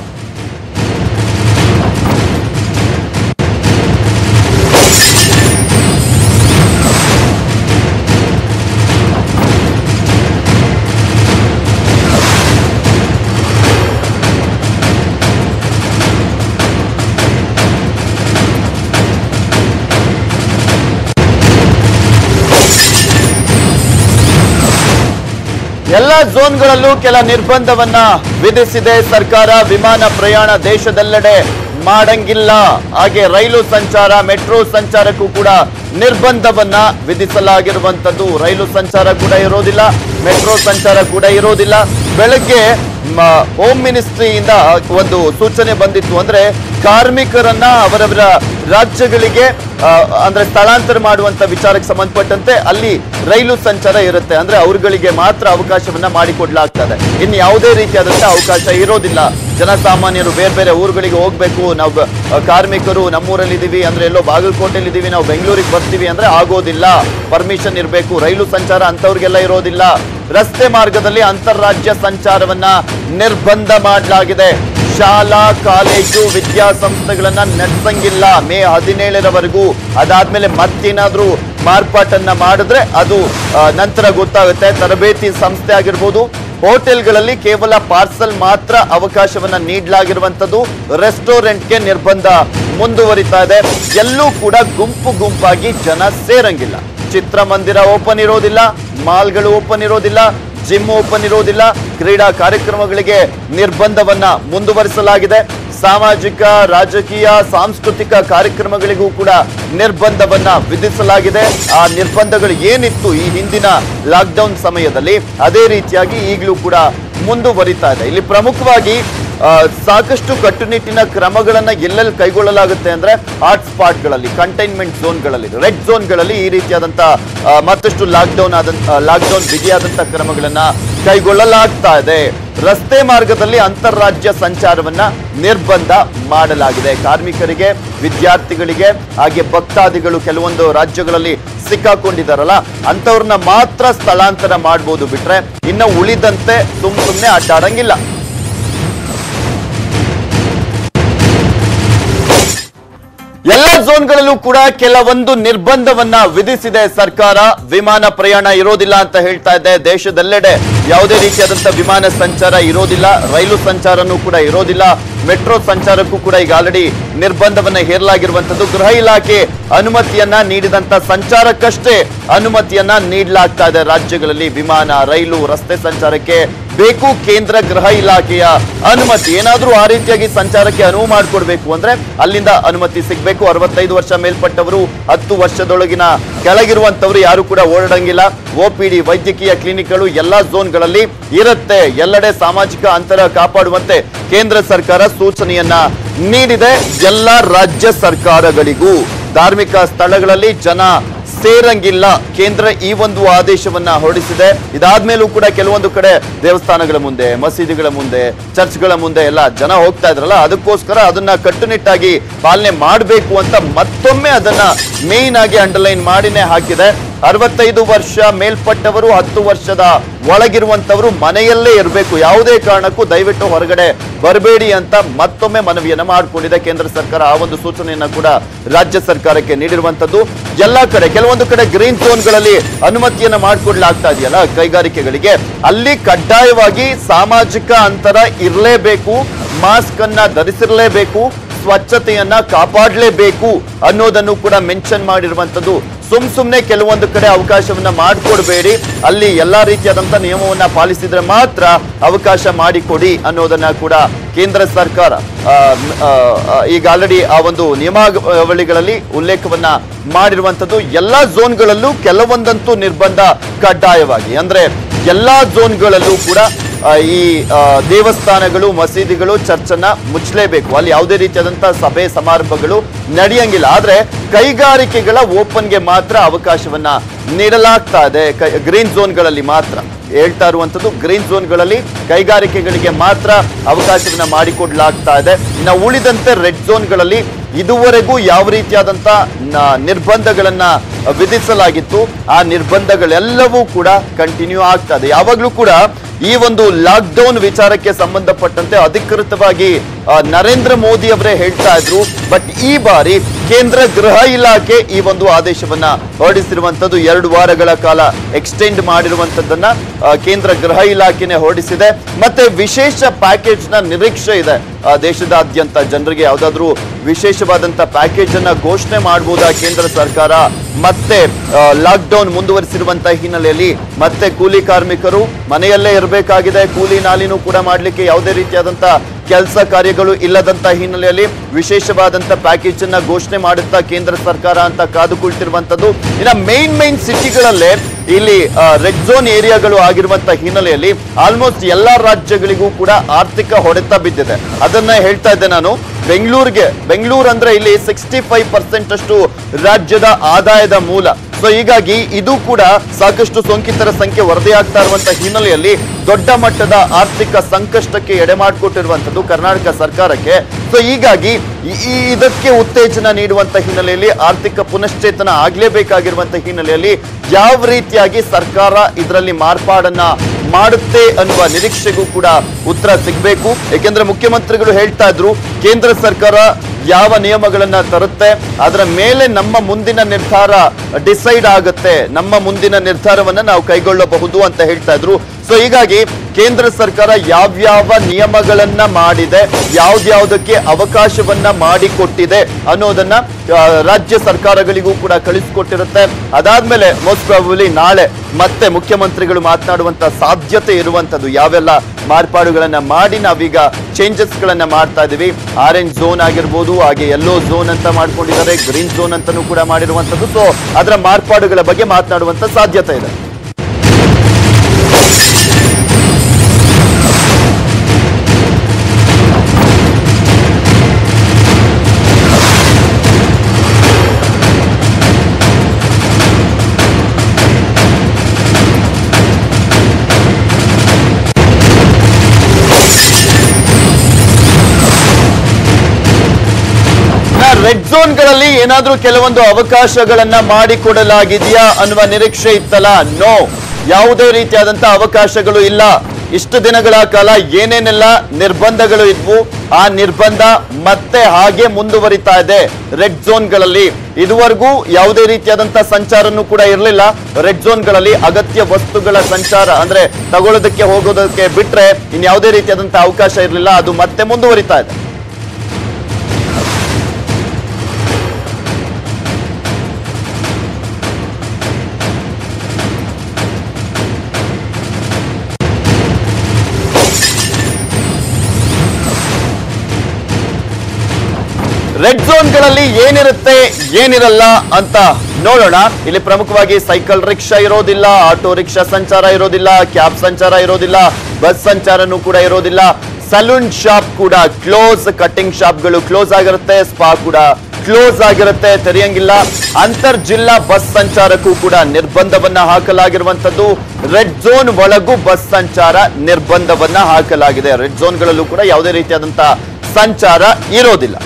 ಎಲ್ಲ ಝೋನ್ಗಳಲ್ಲೂ ಕೆಲ ನಿರ್ಬಂಧವನ್ನ ವಿಧಿಸಿದೆ ಸರ್ಕಾರ ವಿಮಾನ ಪ್ರಯಾಣ ದೇಶದೆಲ್ಲೆಡೆ ಮಾಡಂಗಿಲ್ಲ ಹಾಗೆ ರೈಲು ಸಂಚಾರ ಮೆಟ್ರೋ ಸಂಚಾರಕ್ಕೂ ಕೂಡ ನಿರ್ಬಂಧವನ್ನ ವಿಧಿಸಲಾಗಿರುವಂತದ್ದು ರೈಲು ಸಂಚಾರ ಕೂಡ ಇರೋದಿಲ್ಲ ಮೆಟ್ರೋ ಸಂಚಾರ ಕೂಡ ಇರೋದಿಲ್ಲ ಬೆಳಗ್ಗೆ ಮ- ಹೋಮ್ ಮಿನಿಸ್ಟ್ರಿಯಿಂದ ಒಂದು ಸೂಚನೆ ಬಂದಿತ್ತು ಅಂದ್ರೆ ಕಾರ್ಮಿಕರನ್ನ ಅವರವರ ರಾಜ್ಯಗಳಿಗೆ ಆ, ಅಂದ್ರೆ ಸ್ಥಳಾಂತರ ಮಾಡುವಂತ ವಿಚಾರಕ್ಕೆ ಸಂಬಂಧಪಟ್ಟಂತೆ ಅಲ್ಲಿ ರೈಲು ಸಂಚಾರ ಇರುತ್ತೆ ಅಂದ್ರೆ ಅವ್ರುಗಳಿಗೆ ಮಾತ್ರ ಅವಕಾಶವನ್ನ ಮಾಡಿಕೊಡ್ಲಾಗ್ತದೆ ಇನ್ನು ಯಾವುದೇ ರೀತಿಯಾದಂತಹ ಅವಕಾಶ ಇರೋದಿಲ್ಲ ಜನಸಾಮಾನ್ಯರು ಬೇರೆ ಬೇರೆ ಊರುಗಳಿಗೆ ಹೋಗ್ಬೇಕು ನಾವು ಆ, ಕಾರ್ಮಿಕರು ನಮ್ಮೂರಲ್ಲಿ ಇದೀವಿ ಅಂದ್ರೆ ಎಲ್ಲೋ ಬಾಗಲಕೋಟೆಯಲ್ಲಿ ಇದೀವಿ ನಾವು ಬೆಂಗಳೂರಿಗೆ ಬರ್ತೀವಿ ಅಂದ್ರೆ ಆಗೋದಿಲ್ಲ ಪರ್ಮಿಷನ್ ಇರಬೇಕು ರೈಲು ಸಂಚಾರ ಅಂತವ್ರಿಗೆಲ್ಲ ಇರೋದಿಲ್ಲ ರಸ್ತೆ ಮಾರ್ಗದಲ್ಲಿ ಅಂತಾರಾಜ್ಯ ಸಂಚಾರವನ್ನ ನಿರ್ಬಂಧ ಮಾಡಲಾಗಿದೆ ಶಾಲಾ ಕಾಲೇಜು ವಿದ್ಯಾಸಂಸ್ಥೆಗಳನ್ನ ನಡೆಸಂಗಿಲ್ಲ ಮೇ ಹದಿನೇಳರವರೆಗೂ ಅದಾದ್ಮೇಲೆ ಮತ್ತೇನಾದ್ರೂ ಮಾರ್ಪಾಟನ್ನ ಮಾಡಿದ್ರೆ ಅದು ಆ, ನಂತರ ಗೊತ್ತಾಗುತ್ತೆ ತರಬೇತಿ ಸಂಸ್ಥೆ ಆಗಿರ್ಬೋದು ಹೋಟೆಲ್ಗಳಲ್ಲಿ ಕೇವಲ ಪಾರ್ಸಲ್ ಮಾತ್ರ ಅವಕಾಶವನ್ನ ನೀಡಲಾಗಿರುವಂತದ್ದು ರೆಸ್ಟೋರೆಂಟ್ಗೆ ನಿರ್ಬಂಧ ಮುಂದುವರಿತಾ ಇದೆ ಎಲ್ಲೂ ಕೂಡ ಗುಂಪು ಗುಂಪಾಗಿ ಜನ ಸೇರಂಗಿಲ್ಲ ಚಿತ್ರಮಂದಿರ ಓಪನ್ ಇರೋದಿಲ್ಲ ಮಾಲ್ಗಳು ಓಪನ್ ಇರೋದಿಲ್ಲ ಜಿಮ್ ಓಪನ್ ಇರೋದಿಲ್ಲ ಕ್ರೀಡಾ ಕಾರ್ಯಕ್ರಮಗಳಿಗೆ ನಿರ್ಬಂಧವನ್ನ ಮುಂದುವರಿಸಲಾಗಿದೆ ಸಾಮಾಜಿಕ ರಾಜಕೀಯ ಸಾಂಸ್ಕೃತಿಕ ಕಾರ್ಯಕ್ರಮಗಳಿಗೂ ಕೂಡ ನಿರ್ಬಂಧವನ್ನ ವಿಧಿಸಲಾಗಿದೆ ಆ ನಿರ್ಬಂಧಗಳು ಏನಿತ್ತು ಈ ಹಿಂದಿನ ಲಾಕ್ಡೌನ್ ಸಮಯದಲ್ಲಿ ಅದೇ ರೀತಿಯಾಗಿ ಈಗಲೂ ಕೂಡ ಮುಂದುವರಿತಾ ಇದೆ ಇಲ್ಲಿ ಪ್ರಮುಖವಾಗಿ ಆ, ಸಾಕಷ್ಟು ಕಟ್ಟುನಿಟ್ಟಿನ ಕ್ರಮಗಳನ್ನ ಎಲ್ಲೆಲ್ಲಿ ಕೈಗೊಳ್ಳಲಾಗುತ್ತೆ ಅಂದ್ರೆ ಹಾಟ್ ಸ್ಪಾಟ್ಗಳಲ್ಲಿ ಕಂಟೈನ್ಮೆಂಟ್ ಝೋನ್ಗಳಲ್ಲಿ ರೆಡ್ ಝೋನ್ಗಳಲ್ಲಿ ಈ ರೀತಿಯಾದಂತ ಆ, ಮತ್ತಷ್ಟು ಲಾಕ್ಡೌನ್ ಆದಂತ ಲಾಕ್ಡೌನ್ ಬಿಗಿಯಾದಂತ ಕ್ರಮಗಳನ್ನ ಕೈಗೊಳ್ಳಲಾಗ್ತಾ ಇದೆ ರಸ್ತೆ ಮಾರ್ಗದಲ್ಲಿ ಅಂತಾರಾಜ್ಯ ಸಂಚಾರವನ್ನ ನಿರ್ಬಂಧ ಮಾಡಲಾಗಿದೆ ಕಾರ್ಮಿಕರಿಗೆ ವಿದ್ಯಾರ್ಥಿಗಳಿಗೆ ಹಾಗೆ ಭಕ್ತಾದಿಗಳು ಕೆಲವೊಂದು ರಾಜ್ಯಗಳಲ್ಲಿ ಸಿಕ್ಕಾಕೊಂಡಿದಾರಲ್ಲ ಅಂತವ್ರನ್ನ ಮಾತ್ರ ಸ್ಥಳಾಂತರ ಮಾಡ್ಬೋದು ಬಿಟ್ರೆ ಇನ್ನು ಉಳಿದಂತೆ ಸುಮ್ ಸುಮ್ನೆ ಅಡ್ಡಾಡಂಗಿಲ್ಲ ಎಲ್ಲ ಝೋನ್ಗಳಲ್ಲೂ ಕೂಡ ಕೆಲವೊಂದು ನಿರ್ಬಂಧವನ್ನ ವಿಧಿಸಿದೆ ಸರ್ಕಾರ ವಿಮಾನ ಪ್ರಯಾಣ ಇರೋದಿಲ್ಲ ಅಂತ ಹೇಳ್ತಾ ಇದೆ ದೇಶದೆಲ್ಲೆಡೆ ಯಾವುದೇ ರೀತಿಯಾದಂತ ವಿಮಾನ ಸಂಚಾರ ಇರೋದಿಲ್ಲ ರೈಲು ಸಂಚಾರನೂ ಕೂಡ ಇರೋದಿಲ್ಲ ಮೆಟ್ರೋ ಸಂಚಾರಕ್ಕೂ ಕೂಡ ಈಗ ಆಲ್ರೆಡಿ ನಿರ್ಬಂಧವನ್ನ ಹೇರಲಾಗಿರುವಂತದ್ದು ಗೃಹ ಇಲಾಖೆ ಅನುಮತಿಯನ್ನ ನೀಡಿದಂತ ಸಂಚಾರಕ್ಕಷ್ಟೇ ಅನುಮತಿಯನ್ನ ನೀಡಲಾಗ್ತಾ ಇದೆ ರಾಜ್ಯಗಳಲ್ಲಿ ವಿಮಾನ ರೈಲು ರಸ್ತೆ ಸಂಚಾರಕ್ಕೆ ಬೇಕು ಕೇಂದ್ರ ಗೃಹ ಇಲಾಖೆಯ ಅನುಮತಿ ಏನಾದ್ರೂ ಆ ರೀತಿಯಾಗಿ ಸಂಚಾರಕ್ಕೆ ಅನುವು ಮಾಡಿಕೊಡ್ಬೇಕು ಅಂದ್ರೆ ಅಲ್ಲಿಂದ ಅನುಮತಿ ಸಿಗ್ಬೇಕು ಅರವತ್ತೈದು ವರ್ಷ ಮೇಲ್ಪಟ್ಟವರು ಹತ್ತು ವರ್ಷದೊಳಗಿನ ಕೆಳಗಿರುವಂತವ್ರು ಯಾರು ಕೂಡ ಓಡಾಡಂಗಿಲ್ಲ ಒಪಿಡಿ ವೈದ್ಯಕೀಯ ಕ್ಲಿನಿಕ್ಗಳು ಎಲ್ಲಾ ಝೋನ್ಗಳಲ್ಲಿ ಇರುತ್ತೆ ಎಲ್ಲೆಡೆ ಸಾಮಾಜಿಕ ಅಂತರ ಕಾಪಾಡುವಂತೆ ಕೇಂದ್ರ ಸರ್ಕಾರ ಸೂಚನೆಯನ್ನ ನೀಡಿದೆ ಎಲ್ಲ ರಾಜ್ಯ ಸರ್ಕಾರಗಳಿಗೂ ಧಾರ್ಮಿಕ ಸ್ಥಳಗಳಲ್ಲಿ ಜನ ಸೇರಂಗಿಲ್ಲ ಕೇಂದ್ರ ಈ ಒಂದು ಆದೇಶವನ್ನ ಹೊರಡಿಸಿದೆ ಇದಾದ್ಮೇಲೂ ಕೂಡ ಕೆಲವೊಂದು ಕಡೆ ದೇವಸ್ಥಾನಗಳ ಮುಂದೆ ಮಸೀದಿಗಳ ಮುಂದೆ ಚರ್ಚ್ಗಳ ಮುಂದೆ ಎಲ್ಲ ಜನ ಹೋಗ್ತಾ ಇದ್ರಲ್ಲ ಅದಕ್ಕೋಸ್ಕರ ಅದನ್ನ ಕಟ್ಟುನಿಟ್ಟಾಗಿ ಪಾಲನೆ ಮಾಡಬೇಕು ಅಂತ ಮತ್ತೊಮ್ಮೆ ಅದನ್ನ ಮೇನ್ ಆಗಿ ಅಂಡರ್ಲೈನ್ ಮಾಡಿನೇ ಹಾಕಿದೆ ಅರವತ್ತೈದು ವರ್ಷ ಮೇಲ್ಪಟ್ಟವರು ಹತ್ತು ವರ್ಷದ ಒಳಗಿರುವಂತವರು ಮನೆಯಲ್ಲೇ ಇರಬೇಕು ಯಾವುದೇ ಕಾರಣಕ್ಕೂ ದಯವಿಟ್ಟು ಹೊರಗಡೆ ಬರಬೇಡಿ ಅಂತ ಮತ್ತೊಮ್ಮೆ ಮನವಿಯನ್ನ ಮಾಡಿಕೊಂಡಿದೆ ಕೇಂದ್ರ ಸರ್ಕಾರ ಆ ಒಂದು ಸೂಚನೆಯನ್ನ ಕೂಡ ರಾಜ್ಯ ಸರ್ಕಾರಕ್ಕೆ ನೀಡಿರುವಂತದ್ದು ಎಲ್ಲಾ ಕಡೆ ಕೆಲವೊಂದು ಕಡೆ ಗ್ರೀನ್ ಝೋನ್ಗಳಲ್ಲಿ ಅನುಮತಿಯನ್ನ ಮಾಡಿಕೊಡ್ಲಾಗ್ತಾ ಇದೆಯಲ್ಲ ಕೈಗಾರಿಕೆಗಳಿಗೆ ಅಲ್ಲಿ ಕಡ್ಡಾಯವಾಗಿ ಸಾಮಾಜಿಕ ಅಂತರ ಇರಲೇಬೇಕು ಮಾಸ್ಕ್ ಅನ್ನ ಧರಿಸಿರಲೇಬೇಕು ಸ್ವಚ್ಛತೆಯನ್ನ ಕಾಪಾಡಲೇಬೇಕು ಅನ್ನೋದನ್ನು ಕೂಡ ಮೆನ್ಷನ್ ಮಾಡಿರುವಂತದ್ದು ಸುಮ್ ಸುಮ್ನೆ ಕೆಲವೊಂದು ಕಡೆ ಅವಕಾಶವನ್ನ ಮಾಡಿಕೊಡ್ಬೇಡಿ ಅಲ್ಲಿ ಎಲ್ಲಾ ರೀತಿಯಾದಂತ ನಿಯಮವನ್ನ ಪಾಲಿಸಿದ್ರೆ ಮಾತ್ರ ಅವಕಾಶ ಮಾಡಿಕೊಡಿ ಅನ್ನೋದನ್ನ ಕೂಡ ಕೇಂದ್ರ ಸರ್ಕಾರ ಆ, ಆ, ಆ, ಈಗ ಆಲ್ರೆಡಿ ಆ ಒಂದು ನಿಯಮಾವಳಿಗಳಲ್ಲಿ ಉಲ್ಲೇಖವನ್ನ ಮಾಡಿರುವಂತದ್ದು ಎಲ್ಲಾ ಝೋನ್ಗಳಲ್ಲೂ ಕೆಲವೊಂದಂತೂ ನಿರ್ಬಂಧ ಕಡ್ಡಾಯವಾಗಿ ಅಂದ್ರೆ ಎಲ್ಲಾ ಝೋನ್ಗಳಲ್ಲೂ ಕೂಡ ಆ, ಈ ಆ, ದೇವಸ್ಥಾನಗಳು ಮಸೀದಿಗಳು ಚರ್ಚನ್ನ ಮುಚ್ಚಲೇಬೇಕು ಅಲ್ಲಿ ಯಾವುದೇ ರೀತಿಯಾದಂತಹ ಸಭೆ ಸಮಾರಂಭಗಳು ನಡೆಯಂಗಿಲ್ಲ ಆದ್ರೆ ಕೈಗಾರಿಕೆಗಳ ಓಪನ್ಗೆ ಮಾತ್ರ ಅವಕಾಶವನ್ನ ನೀಡಲಾಗ್ತಾ ಇದೆ ಗ್ರೀನ್ ಝೋನ್ಗಳಲ್ಲಿ ಮಾತ್ರ ಹೇಳ್ತಾ ಇರುವಂತದ್ದು ಗ್ರೀನ್ ಝೋನ್ಗಳಲ್ಲಿ ಕೈಗಾರಿಕೆಗಳಿಗೆ ಮಾತ್ರ ಅವಕಾಶವನ್ನ ಮಾಡಿಕೊಡ್ಲಾಗ್ತಾ ಇದೆ ಇನ್ನು ಉಳಿದಂತೆ ರೆಡ್ ಝೋನ್ಗಳಲ್ಲಿ ಇದುವರೆಗೂ ಯಾವ ರೀತಿಯಾದಂತ ನ- ನಿರ್ಬಂಧಗಳನ್ನ ವಿಧಿಸಲಾಗಿತ್ತು ಆ ನಿರ್ಬಂಧಗಳೆಲ್ಲವೂ ಕೂಡ ಕಂಟಿನ್ಯೂ ಆಗ್ತಾ ಇದೆ ಯಾವಾಗ್ಲೂ ಕೂಡ ಈ ಒಂದು ಲಾಕ್ಡೌನ್ ವಿಚಾರಕ್ಕೆ ಸಂಬಂಧಪಟ್ಟಂತೆ ಅಧಿಕೃತವಾಗಿ ಆ, ನರೇಂದ್ರ ಮೋದಿ ಅವರೇ ಹೇಳ್ತಾ ಇದ್ರು ಬಟ್ ಈ ಬಾರಿ ಕೇಂದ್ರ ಗೃಹ ಇಲಾಖೆ ಈ ಒಂದು ಆದೇಶವನ್ನ ಹೊರಡಿಸಿರುವಂತದ್ದು ಎರಡು ವಾರಗಳ ಕಾಲ ಎಕ್ಸ್ಟೆಂಡ್ ಮಾಡಿರುವಂತದ್ದನ್ನ ಆ, ಕೇಂದ್ರ ಗೃಹ ಇಲಾಖೆನೆ ಹೊರಡಿಸಿದೆ ಮತ್ತೆ ವಿಶೇಷ ಪ್ಯಾಕೇಜ್ ನ ನಿರೀಕ್ಷೆ ಇದೆ ಆ, ದೇಶದಾದ್ಯಂತ ಜನರಿಗೆ ಯಾವ್ದಾದ್ರು ವಿಶೇಷವಾದಂತ ಪ್ಯಾಕೇಜ್ ಅನ್ನ ಘೋಷಣೆ ಮಾಡಬಹುದಾ ಕೇಂದ್ರ ಸರ್ಕಾರ ಮತ್ತೆ ಲಾಕ್ಡೌನ್ ಮುಂದುವರಿಸಿರುವಂತ ಹಿನ್ನೆಲೆಯಲ್ಲಿ ಮತ್ತೆ ಕೂಲಿ ಕಾರ್ಮಿಕರು ಮನೆಯಲ್ಲೇ ಇರಬೇಕಾಗಿದೆ ಕೂಲಿ ನಾಲಿನೂ ಕೂಡ ಮಾಡ್ಲಿಕ್ಕೆ ಯಾವುದೇ ರೀತಿಯಾದಂತ ಕೆಲಸ ಕಾರ್ಯಗಳು ಇಲ್ಲದಂತ ಹಿನ್ನೆಲೆಯಲ್ಲಿ ವಿಶೇಷವಾದಂತ ಪ್ಯಾಕೇಜ್ ಅನ್ನ ಘೋಷಣೆ ಮಾಡುತ್ತಾ ಕೇಂದ್ರ ಸರ್ಕಾರ ಅಂತ ಕಾದು ಕುಳಿತಿರುವಂತದ್ದು ಇನ್ನ ಮೈನ್ ಮೈನ್ ಸಿಟಿಗಳಲ್ಲೇ ಇಲ್ಲಿ ರೆಡ್ ಝೋನ್ ಏರಿಯಾಗಳು ಆಗಿರುವಂತ ಹಿನ್ನೆಲೆಯಲ್ಲಿ ಆಲ್ಮೋಸ್ಟ್ ಎಲ್ಲಾ ರಾಜ್ಯಗಳಿಗೂ ಕೂಡ ಆರ್ಥಿಕ ಹೊಡೆತ ಬಿದ್ದಿದೆ ಅದನ್ನ ಹೇಳ್ತಾ ಇದ್ದೆ ನಾನು ಬೆಂಗಳೂರಿಗೆ ಬೆಂಗಳೂರು ಅಂದ್ರೆ ಇಲ್ಲಿ ಸಿಕ್ಸ್ಟಿ ಫೈವ್ ಪರ್ಸೆಂಟ್ ಅಷ್ಟು ರಾಜ್ಯದ ಆದಾಯದ ಮೂಲ ಸೊ ಹೀಗಾಗಿ ಇದು ಕೂಡ ಸಾಕಷ್ಟು ಸೋಂಕಿತರ ಸಂಖ್ಯೆ ವರದಿಯಾಗ್ತಾ ಇರುವಂತ ಹಿನ್ನೆಲೆಯಲ್ಲಿ ದೊಡ್ಡ ಮಟ್ಟದ ಆರ್ಥಿಕ ಸಂಕಷ್ಟಕ್ಕೆ ಎಡೆ ಮಾಡಿಕೊಟ್ಟಿರುವಂತದ್ದು ಕರ್ನಾಟಕ ಸರ್ಕಾರಕ್ಕೆ ಸೊ ಹೀಗಾಗಿ ಈ- ಈ ಇದಕ್ಕೆ ಉತ್ತೇಜನ ನೀಡುವಂತ ಹಿನ್ನೆಲೆಯಲ್ಲಿ ಆರ್ಥಿಕ ಪುನಶ್ಚೇತನ ಆಗ್ಲೇಬೇಕಾಗಿರುವಂತ ಹಿನ್ನೆಲೆಯಲ್ಲಿ ಯಾವ ರೀತಿಯಾಗಿ ಸರ್ಕಾರ ಇದರಲ್ಲಿ ಮಾರ್ಪಾಡನ್ನ ಮಾಡುತ್ತೆ ಅನ್ನುವ ನಿರೀಕ್ಷೆಗೂ ಕೂಡ ಉತ್ತರ ಸಿಗಬೇಕು ಯಾಕೆಂದ್ರೆ ಮುಖ್ಯಮಂತ್ರಿಗಳು ಹೇಳ್ತಾ ಇದ್ರು ಕೇಂದ್ರ ಸರ್ಕಾರ ಯಾವ ನಿಯಮಗಳನ್ನ ತರುತ್ತೆ ಅದರ ಮೇಲೆ ನಮ್ಮ ಮುಂದಿನ ನಿರ್ಧಾರ ಡಿಸೈಡ್ ಆಗುತ್ತೆ ನಮ್ಮ ಮುಂದಿನ ನಿರ್ಧಾರವನ್ನ ನಾವು ಕೈಗೊಳ್ಳಬಹುದು ಅಂತ ಹೇಳ್ತಾ ಇದ್ರು ಸೊ ಹೀಗಾಗಿ ಕೇಂದ್ರ ಸರ್ಕಾರ ಯಾವ್ಯಾವ ನಿಯಮಗಳನ್ನ ಮಾಡಿದೆ ಯಾವ್ದ್ಯಾವ್ದಕ್ಕೆ ಅವಕಾಶವನ್ನ ಮಾಡಿಕೊಟ್ಟಿದೆ ಅನ್ನೋದನ್ನ ಆ, ರಾಜ್ಯ ಸರ್ಕಾರಗಳಿಗೂ ಕೂಡ ಕಳಿಸ್ಕೊಟ್ಟಿರುತ್ತೆ ಅದಾದ್ಮೇಲೆ ಮೋಸ್ಟ್ ಪ್ರಾಬಲಿ ನಾಳೆ ಮತ್ತೆ ಮುಖ್ಯಮಂತ್ರಿಗಳು ಮಾತನಾಡುವಂತ ಸಾಧ್ಯತೆ ಇರುವಂತದ್ದು ಯಾವೆಲ್ಲ ಮಾರ್ಪಾಡುಗಳನ್ನ ಮಾಡಿ ನಾವೀಗ ಚೇಂಜಸ್ ಗಳನ್ನ ಮಾಡ್ತಾ ಇದೀವಿ ಆರೆಂಜ್ ಝೋನ್ ಆಗಿರ್ಬೋದು ಹಾಗೆ ಯೆಲ್ಲೋ ಝೋನ್ ಅಂತ ಮಾಡ್ಕೊಂಡಿದ್ದಾರೆ ಗ್ರೀನ್ ಝೋನ್ ಅಂತಾನೂ ಕೂಡ ಮಾಡಿರುವಂತದ್ದು ಸೊ ಅದರ ಮಾರ್ಪಾಡುಗಳ ಬಗ್ಗೆ ಮಾತನಾಡುವಂತ ಸಾಧ್ಯತೆ ಇದೆ ರೆಡ್ ಝೋನ್ಗಳಲ್ಲಿ ಏನಾದ್ರೂ ಕೆಲವೊಂದು ಅವಕಾಶಗಳನ್ನ ಮಾಡಿಕೊಡಲಾಗಿದೆಯಾ ಅನ್ನುವ ನಿರೀಕ್ಷೆ ಇತ್ತಲ್ಲ ನೋ ಯಾವುದೇ ರೀತಿಯಾದಂತ ಅವಕಾಶಗಳು ಇಲ್ಲ ಇಷ್ಟು ದಿನಗಳ ಕಾಲ ಏನೇನೆಲ್ಲ ನಿರ್ಬಂಧಗಳು ಇದ್ವು ಆ ನಿರ್ಬಂಧ ಮತ್ತೆ ಹಾಗೆ ಮುಂದುವರಿತಾ ಇದೆ ರೆಡ್ ಝೋನ್ಗಳಲ್ಲಿ ಇದುವರೆಗೂ ಯಾವುದೇ ರೀತಿಯಾದಂತ ಸಂಚಾರನೂ ಕೂಡ ಇರಲಿಲ್ಲ ರೆಡ್ ಝೋನ್ಗಳಲ್ಲಿ ಅಗತ್ಯ ವಸ್ತುಗಳ ಸಂಚಾರ ಅಂದ್ರೆ ತಗೊಳ್ಳೋದಕ್ಕೆ ಹೋಗೋದಕ್ಕೆ ಬಿಟ್ರೆ ಇನ್ಯಾವುದೇ ರೀತಿಯಾದಂತ ಅವಕಾಶ ಇರಲಿಲ್ಲ ಅದು ಮತ್ತೆ ಮುಂದುವರಿತಾ ಇದೆ ರೆಡ್ ಝೋನ್ಗಳಲ್ಲಿ ಏನಿರುತ್ತೆ ಏನಿರಲ್ಲ ಅಂತ ನೋಡೋಣ ಇಲ್ಲಿ ಪ್ರಮುಖವಾಗಿ ಸೈಕಲ್ ರಿಕ್ಷಾ ಇರೋದಿಲ್ಲ ಆಟೋ ರಿಕ್ಷಾ ಸಂಚಾರ ಇರೋದಿಲ್ಲ ಕ್ಯಾಬ್ ಸಂಚಾರ ಇರೋದಿಲ್ಲ ಬಸ್ ಸಂಚಾರನೂ ಕೂಡ ಇರೋದಿಲ್ಲ ಸಲೂನ್ ಶಾಪ್ ಕೂಡ ಕ್ಲೋಸ್ ಕಟ್ಟಿಂಗ್ ಶಾಪ್ಗಳು ಕ್ಲೋಸ್ ಆಗಿರುತ್ತೆ ಸ್ಪಾ ಕೂಡ ಕ್ಲೋಸ್ ಆಗಿರುತ್ತೆ ತೆರೆಯಂಗಿಲ್ಲ ಅಂತರ್ ಜಿಲ್ಲಾ ಬಸ್ ಸಂಚಾರಕ್ಕೂ ಕೂಡ ನಿರ್ಬಂಧವನ್ನ ಹಾಕಲಾಗಿರುವಂತದ್ದು ರೆಡ್ ಝೋನ್ ಒಳಗೂ ಬಸ್ ಸಂಚಾರ ನಿರ್ಬಂಧವನ್ನ ಹಾಕಲಾಗಿದೆ ರೆಡ್ ಝೋನ್ಗಳಲ್ಲೂ ಕೂಡ ಯಾವುದೇ ರೀತಿಯಾದಂತ ಸಂಚಾರ ಇರೋದಿಲ್ಲ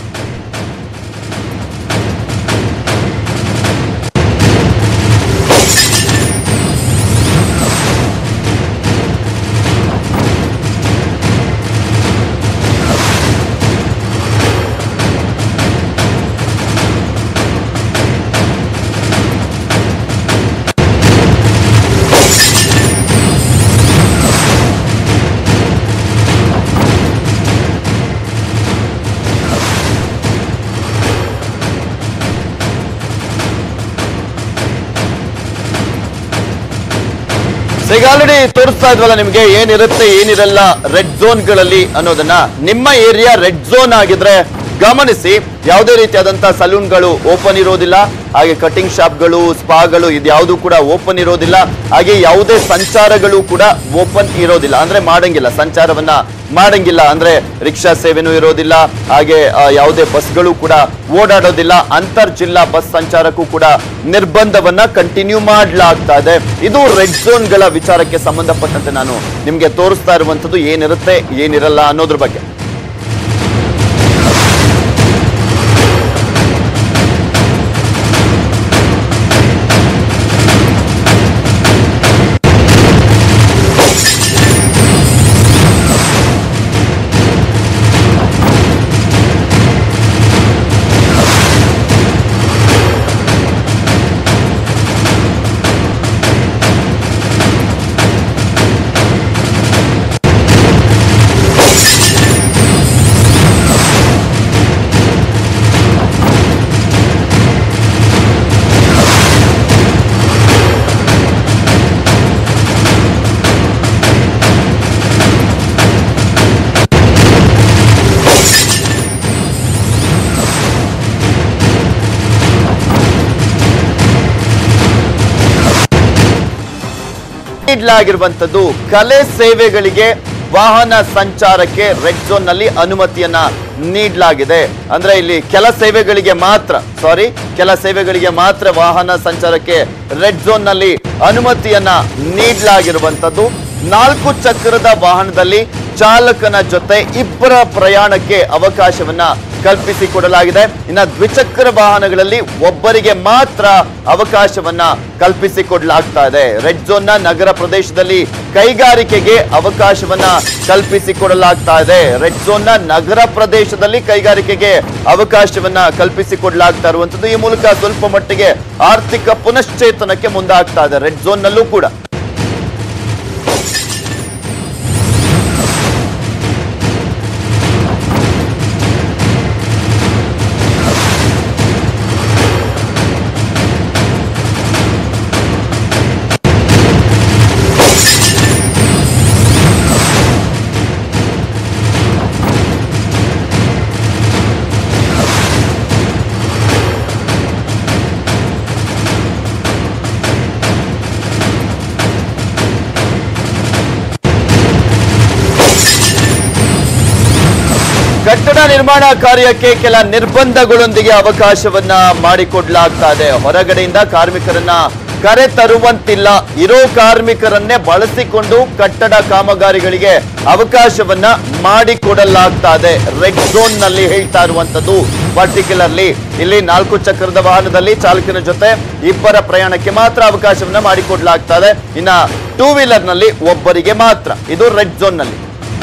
So ಈಗ ಆಲ್ರೆಡಿ ತೋರಿಸ್ತಾ ಇದ್ವಲ್ಲ ನಿಮ್ಗೆ ಏನಿರುತ್ತೆ ಏನಿರಲ್ಲ ರೆಡ್ ಝೋನ್ಗಳಲ್ಲಿ ಅನ್ನೋದನ್ನ ನಿಮ್ಮ ಏರಿಯಾ ರೆಡ್ ಝೋನ್ ಆಗಿದ್ರೆ ಗಮನಿಸಿ ಯಾವುದೇ ರೀತಿಯಾದಂತಹ ಸಲೂನ್ಗಳು ಓಪನ್ ಇರೋದಿಲ್ಲ ಹಾಗೆ ಕಟಿಂಗ್ ಶಾಪ್ಗಳು ಸ್ಪಾಗಳು ಇದ್ಯಾವುದು ಕೂಡ ಓಪನ್ ಇರೋದಿಲ್ಲ ಹಾಗೆ ಯಾವುದೇ ಸಂಚಾರಗಳು ಕೂಡ ಓಪನ್ ಇರೋದಿಲ್ಲ ಅಂದ್ರೆ ಮಾಡಂಗಿಲ್ಲ ಸಂಚಾರವನ್ನ ಮಾಡಂಗಿಲ್ಲ ಅಂದ್ರೆ ರಿಕ್ಷಾ ಸೇವೆನೂ ಇರೋದಿಲ್ಲ ಹಾಗೆ ಆ, ಯಾವುದೇ ಬಸ್ಗಳು ಕೂಡ ಓಡಾಡೋದಿಲ್ಲ ಅಂತರ್ ಜಿಲ್ಲಾ ಬಸ್ ಸಂಚಾರಕ್ಕೂ ಕೂಡ ನಿರ್ಬಂಧವನ್ನ ಕಂಟಿನ್ಯೂ ಮಾಡಲಾಗ್ತಾ ಇದೆ ಇದು ರೆಡ್ ಝೋನ್ಗಳ ವಿಚಾರಕ್ಕೆ ಸಂಬಂಧಪಟ್ಟಂತೆ ನಾನು ನಿಮ್ಗೆ ತೋರಿಸ್ತಾ ಇರುವಂತದ್ದು ಏನಿರುತ್ತೆ ಏನಿರಲ್ಲ ಅನ್ನೋದ್ರ ಬಗ್ಗೆ ನೀಡಲಾಗಿರುವಂತದ್ದು ಕಲೆ ಸೇವೆಗಳಿಗೆ ವಾಹನ ಸಂಚಾರಕ್ಕೆ ರೆಡ್ ಝೋನ್ ನಲ್ಲಿ ಅನುಮತಿಯನ್ನ ನೀಡಲಾಗಿದೆ ಅಂದ್ರೆ ಇಲ್ಲಿ ಕೆಲ ಸೇವೆಗಳಿಗೆ ಮಾತ್ರ ಸಾರಿ ಕೆಲ ಸೇವೆಗಳಿಗೆ ಮಾತ್ರ ವಾಹನ ಸಂಚಾರಕ್ಕೆ ರೆಡ್ ಝೋನ್ ನಲ್ಲಿ ಅನುಮತಿಯನ್ನ ನೀಡಲಾಗಿರುವಂತದ್ದು ನಾಲ್ಕು ಚಕ್ರದ ವಾಹನದಲ್ಲಿ ಚಾಲಕನ ಜೊತೆ ಇಬ್ಬರ ಪ್ರಯಾಣಕ್ಕೆ ಅವಕಾಶವನ್ನ ಕಲ್ಪಿಸಿಕೊಡಲಾಗಿದೆ ಇನ್ನ ದ್ವಿಚಕ್ರ ವಾಹನಗಳಲ್ಲಿ ಒಬ್ಬರಿಗೆ ಮಾತ್ರ ಅವಕಾಶವನ್ನ ಕಲ್ಪಿಸಿಕೊಡಲಾಗ್ತಾ ಇದೆ ರೆಡ್ ಝೋನ್ ನ ನಗರ ಪ್ರದೇಶದಲ್ಲಿ ಕೈಗಾರಿಕೆಗೆ ಅವಕಾಶವನ್ನ ಕಲ್ಪಿಸಿಕೊಡಲಾಗ್ತಾ ಇದೆ ರೆಡ್ ಝೋನ್ ನ ನಗರ ಪ್ರದೇಶದಲ್ಲಿ ಕೈಗಾರಿಕೆಗೆ ಅವಕಾಶವನ್ನ ಕಲ್ಪಿಸಿಕೊಡಲಾಗ್ತಾ ಇರುವಂತದ್ದು ಈ ಮೂಲಕ ಸ್ವಲ್ಪ ಮಟ್ಟಿಗೆ ಆರ್ಥಿಕ ಪುನಶ್ಚೇತನಕ್ಕೆ ಮುಂದಾಗ್ತಾ ಇದೆ ರೆಡ್ ಝೋನ್ ನಲ್ಲೂ ಕೂಡ ಕಟ್ಟಡ ನಿರ್ಮಾಣ ಕಾರ್ಯಕ್ಕೆ ಕೆಲ ನಿರ್ಬಂಧಗಳೊಂದಿಗೆ ಅವಕಾಶವನ್ನ ಮಾಡಿಕೊಡ್ಲಾಗ್ತಾ ಇದೆ ಹೊರಗಡೆಯಿಂದ ಕಾರ್ಮಿಕರನ್ನ ಕರೆ ತರುವಂತಿಲ್ಲ ಇರೋ ಕಾರ್ಮಿಕರನ್ನೇ ಬಳಸಿಕೊಂಡು ಕಟ್ಟಡ ಕಾಮಗಾರಿಗಳಿಗೆ ಅವಕಾಶವನ್ನ ಮಾಡಿಕೊಡಲಾಗ್ತಾ ಇದೆ ರೆಡ್ ಝೋನ್ ನಲ್ಲಿ ಹೇಳ್ತಾ ಇರುವಂತದ್ದು ಪರ್ಟಿಕ್ಯುಲರ್ಲಿ ಇಲ್ಲಿ ನಾಲ್ಕು ಚಕ್ರದ ವಾಹನದಲ್ಲಿ ಚಾಲಕನ ಜೊತೆ ಇಬ್ಬರ ಪ್ರಯಾಣಕ್ಕೆ ಮಾತ್ರ ಅವಕಾಶವನ್ನ ಮಾಡಿಕೊಡ್ಲಾಗ್ತಾ ಇದೆ ಇನ್ನ ಟೂ ವೀಲರ್ ನಲ್ಲಿ ಒಬ್ಬರಿಗೆ ಮಾತ್ರ ಇದು ರೆಡ್ ಝೋನ್ ನಲ್ಲಿ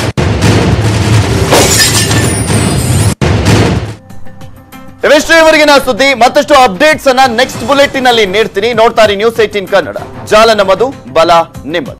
ಇವಿಷ್ಟು ಇವರೆಗಿನ ಸುದ್ದಿ ಮತ್ತಷ್ಟು ಅಪ್ಡೇಟ್ಸ್ ಅನ್ನ ನೆಕ್ಸ್ಟ್ ಬುಲೆಟಿನ್ ಅಲ್ಲಿ ನೀಡ್ತೀನಿ ನೋಡ್ತಾರೆ ನ್ಯೂಸ್ ಏಟೀನ್ ಕನ್ನಡ ಜಾಲ ನಮ್ಮದು ಬಲ ನಿಮ್ಮದು